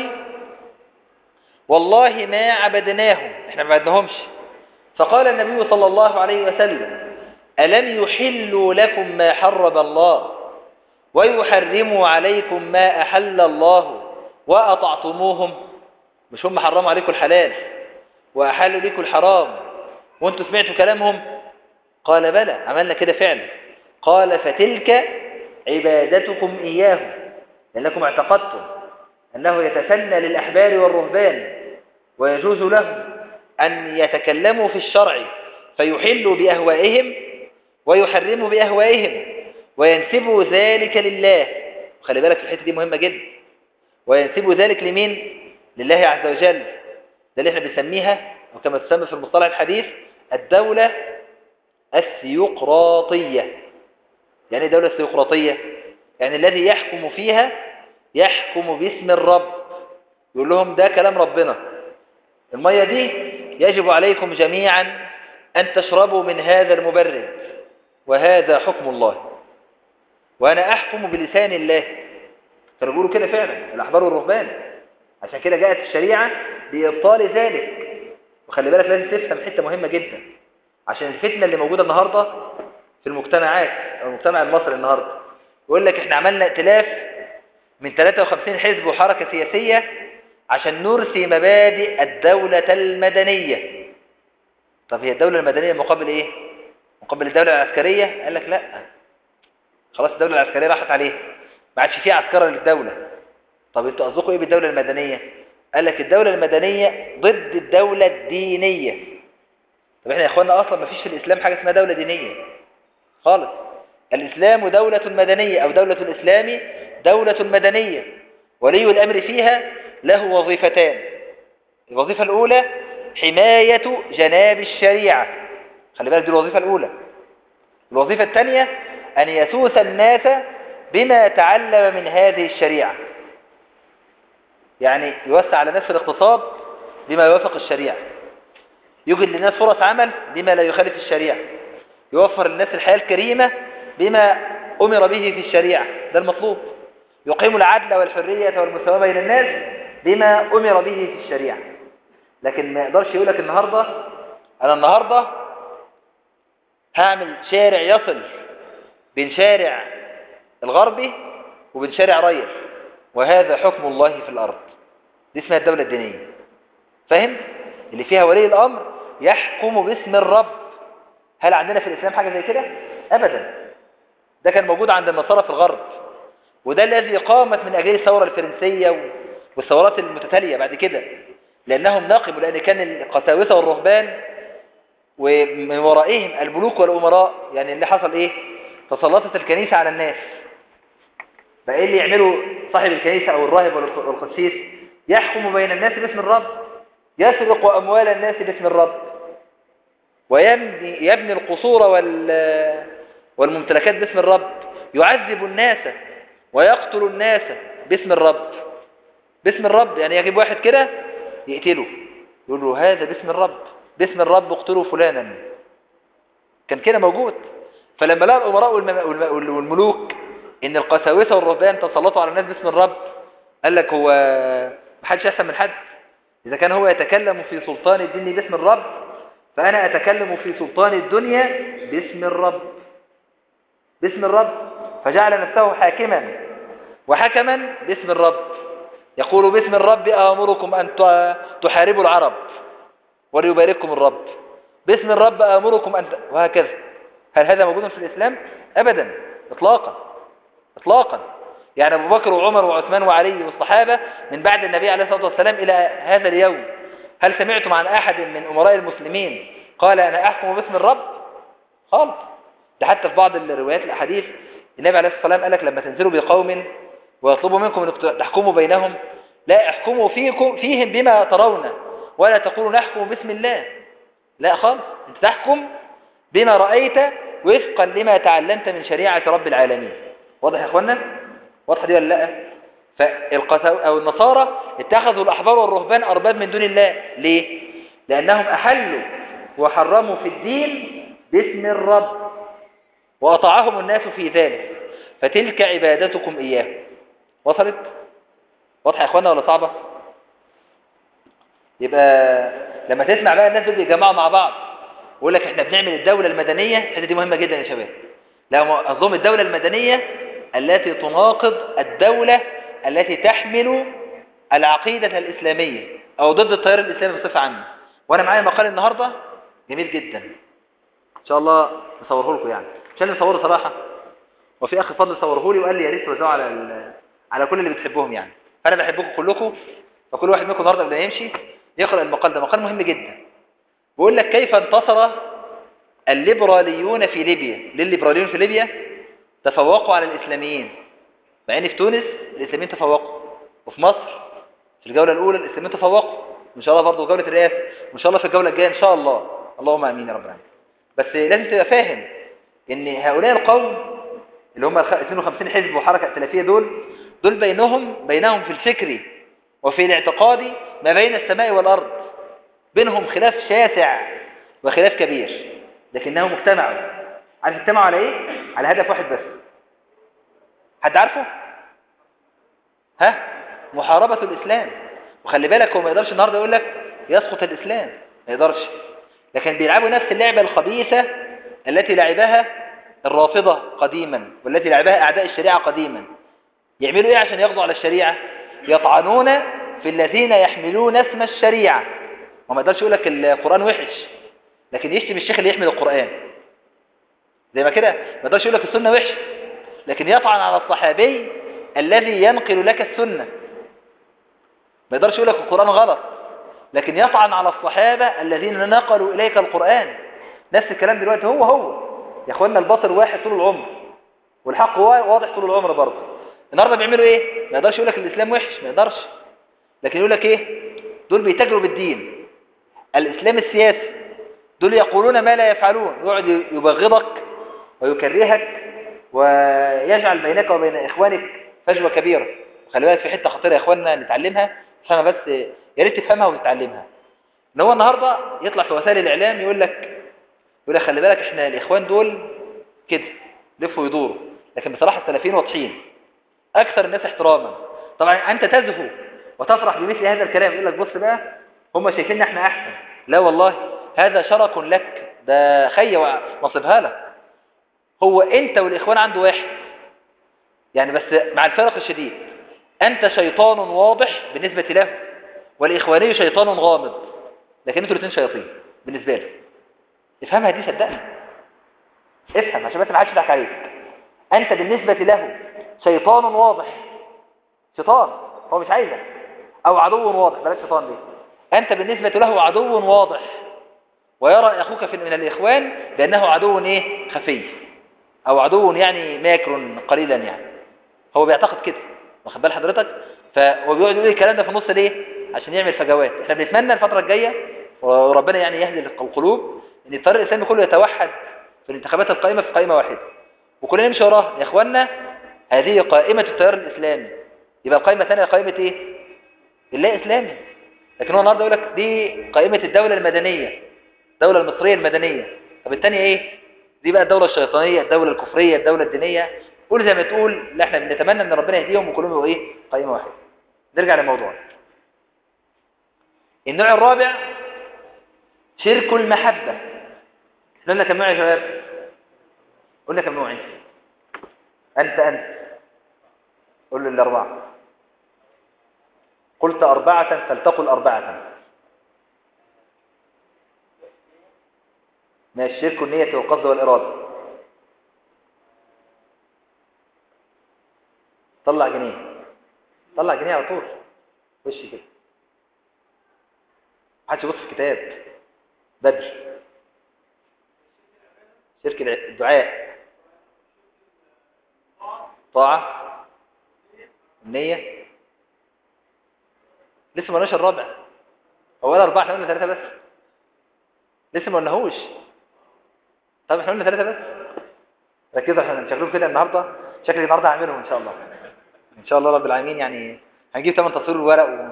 والله ما عبدناهم احنا ما عبدناهمش فقال النبي صلى الله عليه وسلم ألم يحلوا لكم ما حرم الله ويحرموا عليكم ما أحل الله وأطعتموهم مش هم حرموا عليكم الحلال وأحلوا لكم الحرام وانتوا سمعتوا كلامهم قال بلى عملنا كده فعلا قال فتلك عبادتكم إياه لأنكم اعتقدتم أنه يتسنى للأحبار والرهبان ويجوز لهم أن يتكلموا في الشرع فيحلوا بأهوائهم ويحرموا بأهوائهم وينسبوا ذلك لله خلي بالك الحتة دي مهمة جدا وينسبوا ذلك لمين لله عز وجل ده اللي احنا بنسميها وكما تسمى في المصطلح الحديث الدولة السيقراطية يعني دولة سيقراطية يعني الذي يحكم فيها يحكم باسم الرب يقول لهم ده كلام ربنا المية دي يجب عليكم جميعا أن تشربوا من هذا المبرد وهذا حكم الله وأنا أحكم بلسان الله كانوا بيقولوا كده فعلا الأحبار والرهبان عشان كده جاءت الشريعة بإبطال ذلك وخلي بالك لازم تفهم حتة مهمة جدا عشان الفتنة اللي موجودة النهاردة في المجتمعات أو المجتمع المصري النهاردة يقول لك احنا عملنا ائتلاف من 53 حزب وحركة سياسية عشان نرسي مبادئ الدولة المدنية طب هي الدولة المدنية مقابل ايه مقابل الدولة العسكرية قال لك لا خلاص الدولة العسكرية راحت عليها ما عادش فيه عسكرة للدولة طب انتوا قصدكم ايه بالدولة المدنية قال لك الدولة المدنية ضد الدولة الدينية طب احنا يا اخوانا اصلا ما فيش في الاسلام حاجة اسمها دولة دينية خالص الاسلام دولة مدنية او دولة الاسلام دولة مدنية ولي الامر فيها له وظيفتان الوظيفة الاولى حماية جناب الشريعة خلي بالك دي الوظيفة الاولى الوظيفة الثانية ان يسوس الناس بما تعلم من هذه الشريعة يعني يوسع على الناس في الاقتصاد بما يوافق الشريعة يوجد للناس فرص عمل بما لا يخالف الشريعة يوفر للناس الحياة الكريمة بما أمر به في الشريعة ده المطلوب يقيم العدل والحرية والمساواة بين الناس بما أمر به في الشريعة لكن ما يقدرش يقول لك النهاردة أنا النهاردة هعمل شارع يصل بين شارع الغربي وبين شارع ريل وهذا حكم الله في الأرض دي اسمها الدولة الدينية فاهم؟ اللي فيها ولي الأمر يحكم باسم الرب هل عندنا في الإسلام حاجة زي كده؟ أبدا ده كان موجود عند النصارى في الغرب وده الذي قامت من أجل الثورة الفرنسية والثورات المتتالية بعد كده لأنهم ناقموا لأن كان القساوسة والرهبان ومن ورائهم الملوك والأمراء يعني اللي حصل إيه؟ تسلطت الكنيسة على الناس بقى إيه اللي يعملوا صاحب الكنيسة أو الراهب والقسيس يحكم بين الناس باسم الرب يسرق أموال الناس باسم الرب ويبني يبني القصور وال والممتلكات باسم الرب يعذب الناس ويقتل الناس باسم الرب باسم الرب يعني يجيب واحد كده يقتله يقول له هذا باسم الرب باسم الرب اقتلوا فلانا كان كده موجود فلما لقى الأمراء والملوك ان القساوسة والرهبان تسلطوا على الناس باسم الرب قال لك هو محدش احسن من حد اذا كان هو يتكلم في سلطان الدين باسم الرب فانا اتكلم في سلطان الدنيا باسم الرب باسم الرب فجعل نفسه حاكما وحكما باسم الرب يقول باسم الرب آمركم أن تحاربوا العرب وليبارككم الرب باسم الرب آمركم أن وهكذا هل هذا موجود في الإسلام؟ أبدا إطلاقا إطلاقا يعني أبو بكر وعمر وعثمان وعلي والصحابة من بعد النبي عليه الصلاة والسلام إلى هذا اليوم هل سمعتم عن أحد من أمراء المسلمين قال أنا أحكم باسم الرب؟ خالص ده حتى في بعض الروايات الأحاديث النبي عليه الصلاة والسلام قال لك لما تنزلوا بقوم ويطلبوا منكم أن تحكموا بينهم لا احكموا فيكم فيهم بما ترون ولا تقولوا نحكم باسم الله لا خالص انت تحكم بما رأيت وفقا لما تعلمت من شريعة رب العالمين واضح يا اخوانا واضح دي ولا لا فالقساو او النصارى اتخذوا الاحبار والرهبان ارباب من دون الله ليه لانهم احلوا وحرموا في الدين باسم الرب وأطاعهم الناس في ذلك فتلك عبادتكم إياه وصلت واضحة يا أخوانا ولا صعبة يبقى لما تسمع بقى الناس دول بيجمعوا مع بعض ويقول لك احنا بنعمل الدولة المدنية الحته دي مهمة جدا يا شباب لا أظن الدولة المدنية التي تناقض الدولة التي تحمل العقيدة الإسلامية أو ضد التيار الإسلامي بصفة عامة وأنا معايا مقال النهاردة جميل جدا إن شاء الله نصوره لكم يعني عشان نصوره صراحة وفي أخي فضل صوره لي وقال لي يا ريت توزعه على ال... على كل اللي بتحبهم يعني فأنا بحبكم كلكم فكل واحد منكم النهارده قبل ما يمشي يقرأ المقال ده مقال مهم جدا بيقول لك كيف انتصر الليبراليون في ليبيا ليه الليبراليون في ليبيا تفوقوا على الإسلاميين مع ان في تونس الإسلاميين تفوقوا وفي مصر في الجولة الأولى الإسلاميين تفوقوا وإن شاء الله برضه جولة الرئاسة وإن شاء الله في الجولة الجاية إن شاء الله اللهم آمين يا رب العالمين بس لازم تبقى فاهم ان هؤلاء القوم اللي هم 52 حزب وحركة ائتلافية دول دول بينهم بينهم في الفكر وفي الاعتقاد ما بين السماء والأرض بينهم خلاف شاسع وخلاف كبير لكنهم اجتمعوا عارف اجتمعوا على ايه؟ على هدف واحد بس حد عارفه؟ ها؟ محاربة الإسلام وخلي بالك هو ما يقدرش النهارده يقول لك يسقط الإسلام ما يقدرش لكن بيلعبوا نفس اللعبة الخبيثة التي لعبها الرافضة قديما والتي لعبها أعداء الشريعة قديما يعملوا إيه عشان يقضوا على الشريعة يطعنون في الذين يحملون اسم الشريعة وما يقدرش يقول لك القرآن وحش لكن يشتم الشيخ اللي يحمل القرآن زي ما كده ما يقدرش يقول لك السنة وحش لكن يطعن على الصحابي الذي ينقل لك السنة ما يقدرش يقول لك القرآن غلط لكن يطعن على الصحابة الذين نقلوا إليك القرآن نفس الكلام دلوقتي هو هو يا اخوانا الباطل واحد طول العمر والحق واضح طول العمر برضه النهارده بيعملوا ايه ما يقدرش يقول لك الاسلام وحش ما يقدرش لكن يقول لك ايه دول بيتاجروا بالدين الاسلام السياسي دول يقولون ما لا يفعلون يقعد يبغضك ويكرهك ويجعل بينك وبين اخوانك فجوه كبيره خلي بالك في حته خطيره يا اخواننا نتعلمها عشان بس يا ريت تفهمها وتتعلمها ان هو النهارده يطلع في وسائل الاعلام يقول لك يقول لك خلي بالك احنا الاخوان دول كده لفوا يدوروا لكن بصراحه السلفيين واضحين اكثر الناس احتراما طبعا انت تزهو وتفرح بمثل هذا الكلام يقول لك بص بقى هم شايفيننا احنا احسن لا والله هذا شرك لك ده خي ونصبها لك هو انت والاخوان عنده واحد يعني بس مع الفرق الشديد انت شيطان واضح بالنسبة له والاخواني شيطان غامض لكن انتوا الاثنين شياطين بالنسبة له افهمها دي صدقني افهم عشان بس ما حدش يضحك عليك انت بالنسبة له شيطان واضح شيطان هو مش عايزك او عدو واضح بلاش شيطان دي انت بالنسبة له عدو واضح ويرى اخوك في من الاخوان بانه عدو ايه خفي او عدو يعني ماكر قليلا يعني هو بيعتقد كده واخد بال حضرتك فهو بيقعد يقول الكلام ده في النص ليه عشان يعمل فجوات احنا بنتمنى الفترة الجاية وربنا يعني يهدي القلوب ان الطريق الاسلامي كله يتوحد في الانتخابات القائمة في قائمة واحدة وكلنا نمشي وراها يا اخوانا هذه قائمة التيار الاسلامي يبقى القائمة الثانية قائمة ايه اللا اسلامي لكن هو النهارده يقول لك دي قائمة الدولة المدنية الدولة المصرية المدنية طب الثانية ايه دي بقى الدولة الشيطانية الدولة الكفرية الدولة الدينية قول زي ما تقول لا احنا بنتمنى ان ربنا يهديهم وكلهم يبقوا ايه قائمة واحدة نرجع للموضوع النوع الرابع شرك المحبة قلنا كم نوع يا شباب قلنا كم نوع انت انت قل الاربعة قلت أربعة فلتقل أربعة ما الشرك النية والقصد والإرادة طلع جنيه طلع جنيه على طول وش كده محدش يبص في الكتاب بدري شرك الدعاء طاعة النية لسه ما قلناش الرابع اولا اربعه احنا قلنا ثلاثه بس لسه ما قلناهوش طب احنا قلنا ثلاثه بس ركزوا عشان شكلهم كده النهارده شكل النهارده هعملهم ان شاء الله ان شاء الله رب العالمين يعني هنجيب ثمان تصوير الورق و...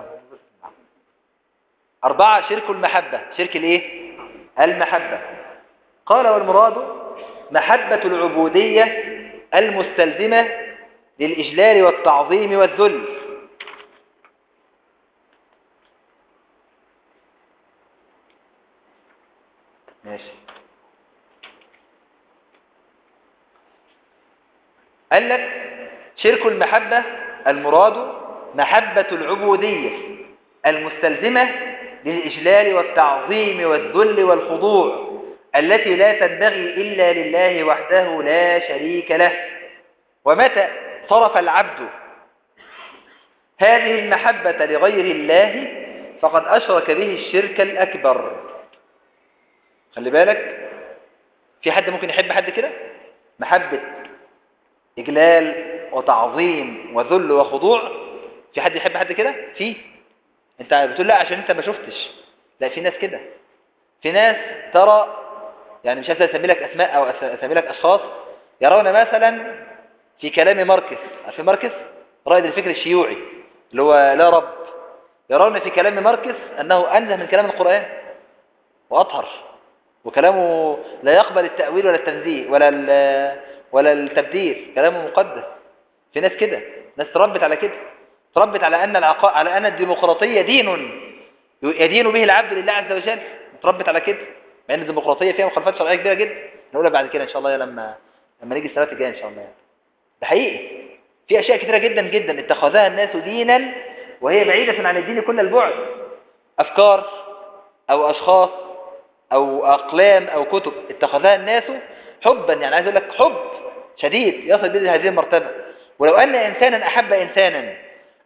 أربعة شرك المحبة شرك الايه المحبة قال والمراد محبة العبودية المستلزمة للإجلال والتعظيم والذل ماشي قال لك شرك المحبة المراد محبة العبودية المستلزمة للإجلال والتعظيم والذل والخضوع التي لا تنبغي إلا لله وحده لا شريك له ومتى صرف العبد هذه المحبة لغير الله فقد أشرك به الشرك الأكبر خلي بالك في حد ممكن يحب حد كده محبة إجلال وتعظيم وذل وخضوع في حد يحب حد كده في انت بتقول لا عشان انت ما شفتش لا في ناس كده في ناس ترى يعني مش عايز اسمي لك اسماء او اسمي لك اشخاص يرون مثلا في كلام ماركس عارفين ماركس رائد الفكر الشيوعي اللي هو لا رب يرون في كلام ماركس انه انزه من كلام القرآن واطهر وكلامه لا يقبل التأويل ولا التنزيه ولا ولا التبديل كلامه مقدس في ناس كده ناس تربت على كده تربت على أن العقاء على أن الديمقراطية دين يدين به العبد لله عز وجل تربت على كده مع أن الديمقراطية فيها مخالفات شرعية كبيرة جدا نقولها بعد كده إن شاء الله لما لما نيجي السنوات الجاية إن شاء الله يعني. ده حقيقي في أشياء كثيرة جدا جدا اتخذها الناس دينا وهي بعيدة عن الدين كل البعد أفكار أو أشخاص أو أقلام أو كتب اتخذها الناس حبا يعني عايز أقول لك حب شديد يصل به هذه المرتبة ولو أن إنسانا أحب إنسانا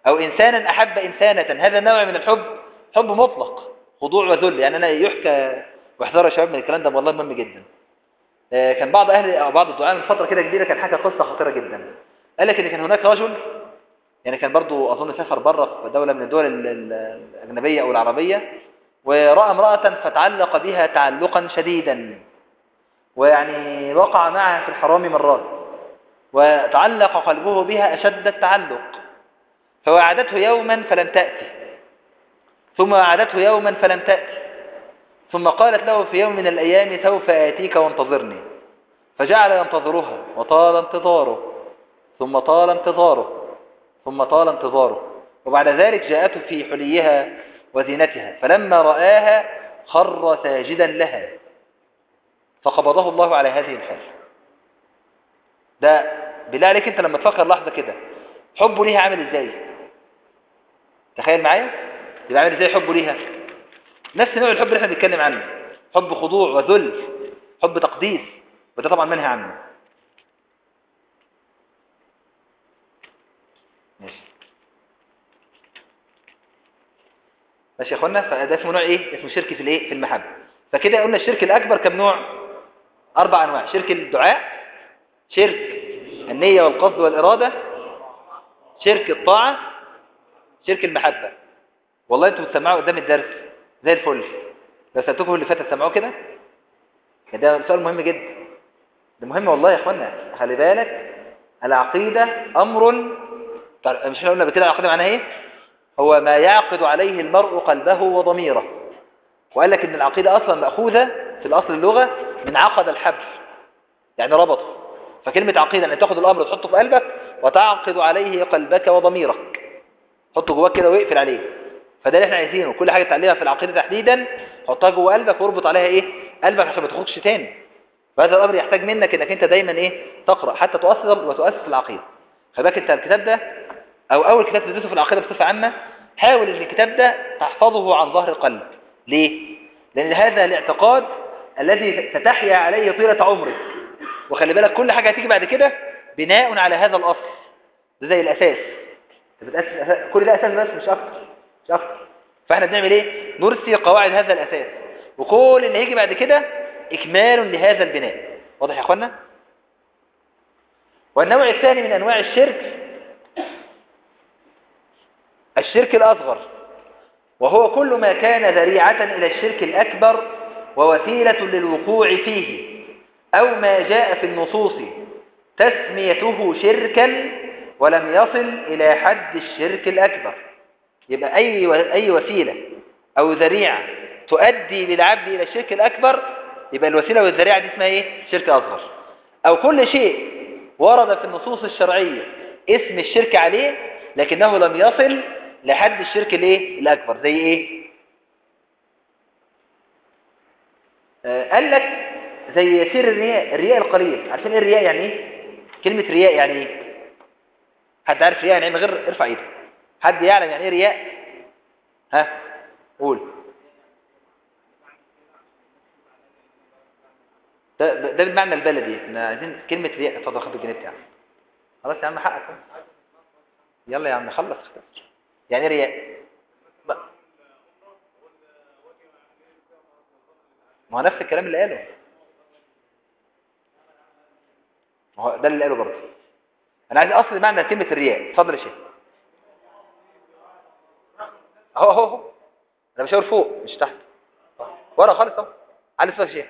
أو إنسانا أحب إنسانة هذا نوع من الحب حب مطلق خضوع وذل يعني أنا يحكى واحذروا يا شباب من الكلام ده والله مهم جدا آه، كان بعض أهل أو بعض الدعاء من فترة كده كبيرة كان حكى قصة خطيرة جدا قال لك إن كان هناك رجل يعني كان برضو أظن سافر بره في دولة من الدول ال- ال- الأجنبية أو العربية ورأى امرأة فتعلق بها تعلقا شديدا ويعني وقع معها في الحرام مرات وتعلق قلبه بها أشد التعلق فوعدته يوما فلم تأتي ثم وعدته يوما فلم تأتي ثم قالت له في يوم من الأيام سوف آتيك وانتظرني فجعل ينتظرها وطال انتظاره ثم طال انتظاره ثم طال انتظاره وبعد ذلك جاءته في حليها وزينتها فلما رآها خر ساجدا لها فقبضه الله على هذه الحال ده بالله عليك انت لما تفكر لحظة كده حبه ليها عامل ازاي تخيل معايا يبقى عامل ازاي حبه ليها نفس نوع الحب اللي احنا بنتكلم عنه حب خضوع وذل حب تقديس وده طبعا منهي عنه ماشي ماشي يا اخوانا فده اسمه نوع ايه اسمه شرك في الايه في المحبه فكده قلنا الشرك الاكبر كم نوع اربع انواع شرك الدعاء شرك النيه والقصد والاراده شرك الطاعه شرك المحبه والله انتوا بتسمعوا قدام الدرس زي الفل لو سالتكم اللي فاتت سمعوه كده ده سؤال مهم جدا ده مهم والله يا اخوانا خلي بالك العقيده امر مش احنا قلنا قبل كده العقيده معناها ايه هو ما يعقد عليه المرء قلبه وضميره وقال لك ان العقيده اصلا ماخوذه في الاصل اللغه من عقد الحبل يعني ربطه فكلمه عقيده ان تاخد الامر وتحطه في قلبك وتعقد عليه قلبك وضميرك حطه جواك كده واقفل عليه فده اللي احنا عايزينه كل حاجه تتعلمها في العقيده تحديدا حطها جوه قلبك واربط عليها ايه قلبك عشان ما تخرجش تاني فهذا الامر يحتاج منك انك انت دايما ايه تقرا حتى تؤصل وتؤسس العقيده خلي بالك انت الكتاب ده او اول كتاب تدرسه في العقيده بصفه عامه حاول ان الكتاب ده تحفظه عن ظهر قلب ليه لان هذا الاعتقاد الذي ستحيا عليه طيله عمرك وخلي بالك كل حاجه هتيجي بعد كده بناء على هذا الاصل ده زي الاساس انت بتأسس أساس. كل ده اساس بس مش اكتر مش اكتر فاحنا بنعمل ايه نرسي قواعد هذا الاساس وكل اللي هيجي بعد كده اكمال لهذا البناء واضح يا اخوانا والنوع الثاني من انواع الشرك الشرك الاصغر وهو كل ما كان ذريعة الى الشرك الاكبر ووسيلة للوقوع فيه او ما جاء في النصوص تسميته شركا ولم يصل الى حد الشرك الاكبر يبقى أي أي وسيلة أو ذريعة تؤدي بالعبد إلى الشرك الأكبر يبقى الوسيلة والذريعة دي اسمها إيه؟ شرك أصغر أو كل شيء ورد في النصوص الشرعية اسم الشرك عليه لكنه لم يصل لحد الشرك الايه الأكبر زي إيه؟ آه قال لك زي يسير الرياء الرياء القليل عارفين ايه الرياء يعني ايه؟ كلمة رياء يعني ايه؟ حد عارف رياء يعني ايه من غير ارفع ايدك حد يعلم يعني ايه رياء ها قول ده ده بالمعنى البلدي احنا عايزين كلمه رياء اتفضل خد الجنيه بتاعك خلاص يا عم حقك يلا يا عم خلص يعني ايه رياء ما هو نفس الكلام اللي قاله ما هو ده اللي قاله برضه انا عايز اصل معنى كلمه الرياء اتفضل يا شيخ اهو اهو اهو انا بشاور فوق مش تحت ورا خالص اهو على صوت شيء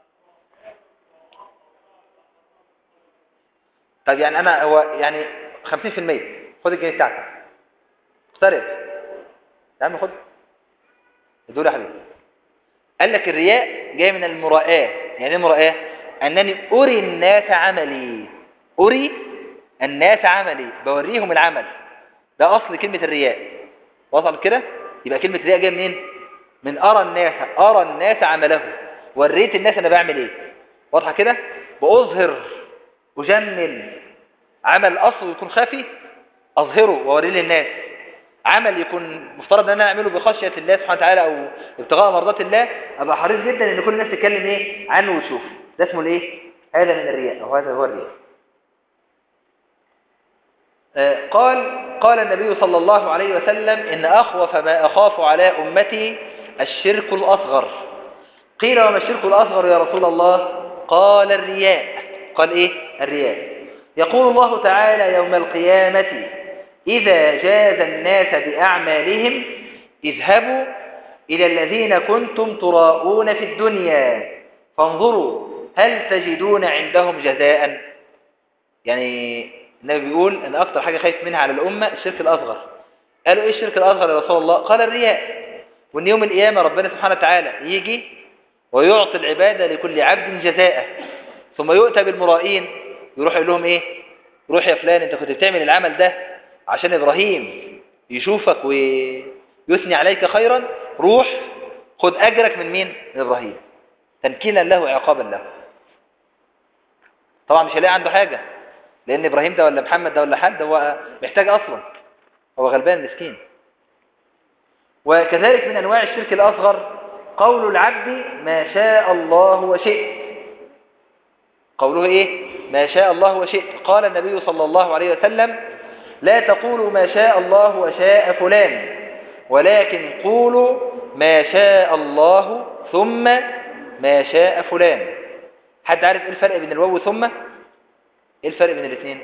طب يعني انا هو يعني 50% خد الجنيه بتاعتك اقترب يا عم خد دول يا حبيبي قال لك الرياء جاي من المراءة يعني ايه المراءة انني اري الناس عملي اري الناس عملي بوريهم العمل ده اصل كلمة الرياء وصل كده يبقى كلمة رياء جايه منين من ارى الناس ارى الناس عمله وريت الناس انا بعمل ايه واضحه كده باظهر اجمل عمل اصله يكون خفي اظهره واوريه للناس عمل يكون مفترض ان انا اعمله بخشيه الله سبحانه وتعالى او ابتغاء مرضات الله ابقى حريص جدا ان كل الناس تتكلم ايه عنه وتشوفه ده اسمه الايه هذا من الرياء او هذا هو الرياء آه، قال قال النبي صلى الله عليه وسلم إن أخوف ما أخاف على أمتي الشرك الأصغر قيل وما الشرك الأصغر يا رسول الله قال الرياء قال إيه الرياء يقول الله تعالى يوم القيامة إذا جاز الناس بأعمالهم اذهبوا إلى الذين كنتم تراءون في الدنيا فانظروا هل تجدون عندهم جزاء يعني النبي بيقول ان اكتر حاجة خايف منها على الامة الشرك الاصغر قالوا ايه الشرك الاصغر يا رسول الله قال الرياء وان يوم القيامة ربنا سبحانه وتعالى يجي ويعطي العبادة لكل عبد جزاءه ثم يؤتى بالمرائين يروح يقول لهم ايه روح يا فلان انت كنت بتعمل العمل ده عشان ابراهيم يشوفك ويثني عليك خيرا روح خد اجرك من مين من ابراهيم تنكيلا له وعقابا له طبعا مش هيلاقي عنده حاجة لان ابراهيم ده ولا محمد ده ولا حد هو محتاج اصلا هو غلبان مسكين وكذلك من انواع الشرك الاصغر قول العبد ما شاء الله وشئت قوله ايه ما شاء الله وشئت قال النبي صلى الله عليه وسلم لا تقولوا ما شاء الله وشاء فلان ولكن قولوا ما شاء الله ثم ما شاء فلان حد عارف ايه الفرق بين الواو ثم ايه الفرق بين الاثنين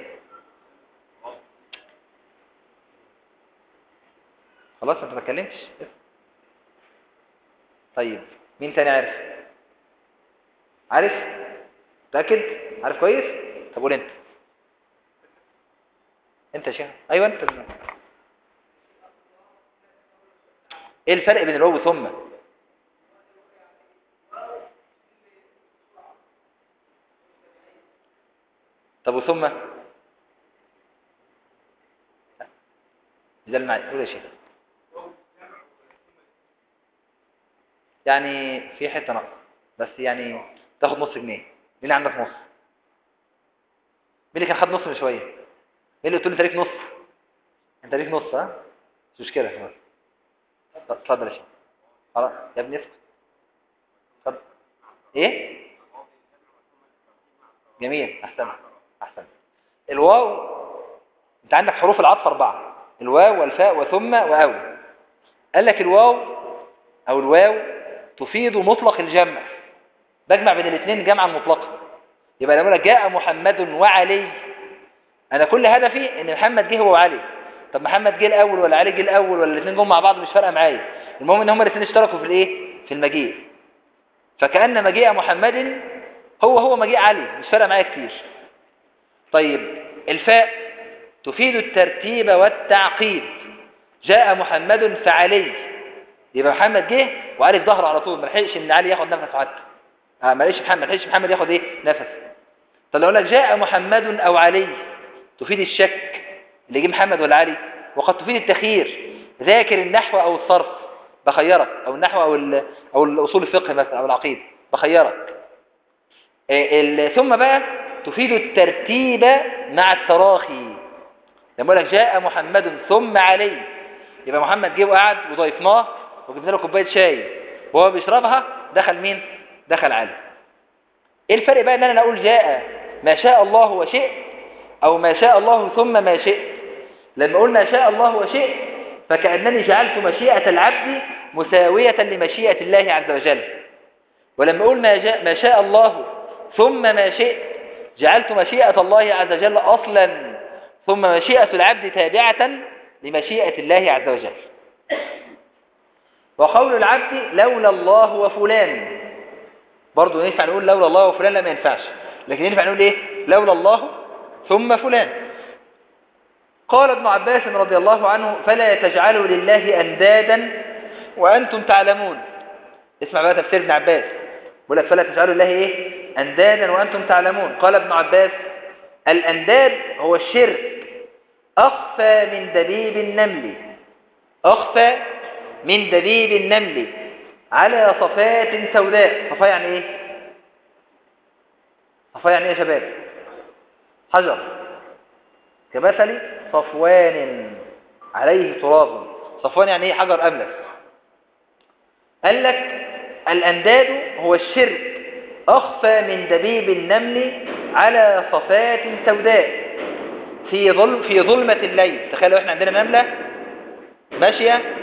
خلاص انت ما اتكلمتش طيب مين تاني عارف عارف متاكد عارف كويس طب قول انت انت يا شيخ ايوه انت ايه الفرق بين الواو ثم طب وثم زل معي قول يا شيخ يعني في حته نقص بس يعني تاخد نص جنيه مين اللي عندك نص مين اللي كان خد نص من شويه مين اللي قلت له انت ليك نص انت ليك نص ها مش مشكله خلاص اتفضل يا شيخ خلاص يا ابني اسكت اتفضل ايه جميل احسن احسن الواو انت عندك حروف العطف اربعه الواو والفاء وثم واو قال لك الواو او الواو تفيد مطلق الجمع بجمع بين الاثنين جمعا مطلقا يبقى لما جاء محمد وعلي انا كل هدفي ان محمد جه هو وعلي طب محمد جه الاول ولا علي جه الاول ولا الاثنين جم مع بعض مش فارقه معايا المهم ان هما الاثنين اشتركوا في الايه في المجيء فكأن مجيء محمد هو هو مجيء علي مش فارقه معايا كتير طيب الفاء تفيد الترتيب والتعقيد جاء محمد فعلي يبقى محمد جه وعلي في ظهره على طول ما لحقش ان علي ياخد نفس حتى آه ما لحقش محمد ما لحقش محمد ياخد ايه نفس طب لو لك جاء محمد او علي تفيد الشك اللي جه محمد ولا علي وقد تفيد التخيير ذاكر النحو او الصرف بخيرك او النحو او او الاصول الفقه مثلا او العقيده بخيرك إيه ثم بقى تفيد الترتيب مع التراخي لما لك جاء محمد ثم علي يبقى محمد جه وقعد وضيفناه وجبنا له كوبايه شاي وهو بيشربها دخل مين دخل علي ايه الفرق بقى ان انا اقول جاء ما شاء الله وشئت او ما شاء الله ثم ما شئت لما قلنا شاء الله وشئت فكأنني جعلت مشيئة العبد مساوية لمشيئة الله عز وجل ولما قلنا جاء ما شاء الله ثم ما شئت جعلت مشيئة الله عز وجل أصلا ثم مشيئة العبد تابعة لمشيئة الله عز وجل وقول العبد لولا الله وفلان برضو ينفع نقول لولا الله وفلان لا ما ينفعش لكن ينفع نقول ايه لولا الله ثم فلان قال ابن عباس رضي الله عنه فلا تجعلوا لله أندادا وأنتم تعلمون اسمع بقى تفسير ابن عباس بيقول لك فلا تجعلوا لله ايه أندادا وأنتم تعلمون قال ابن عباس الأنداد هو الشرك أخفى من دبيب النمل أخفى من دبيب النمل على صفات سوداء صفاء يعني ايه صفاء يعني ايه يا شباب حجر كمثل صفوان عليه تراب صفوان يعني ايه حجر أملس قال لك الأنداد هو الشرك أخفى من دبيب النمل على صفات سوداء في ظلم في ظلمة الليل تخيلوا احنا عندنا نملة ماشية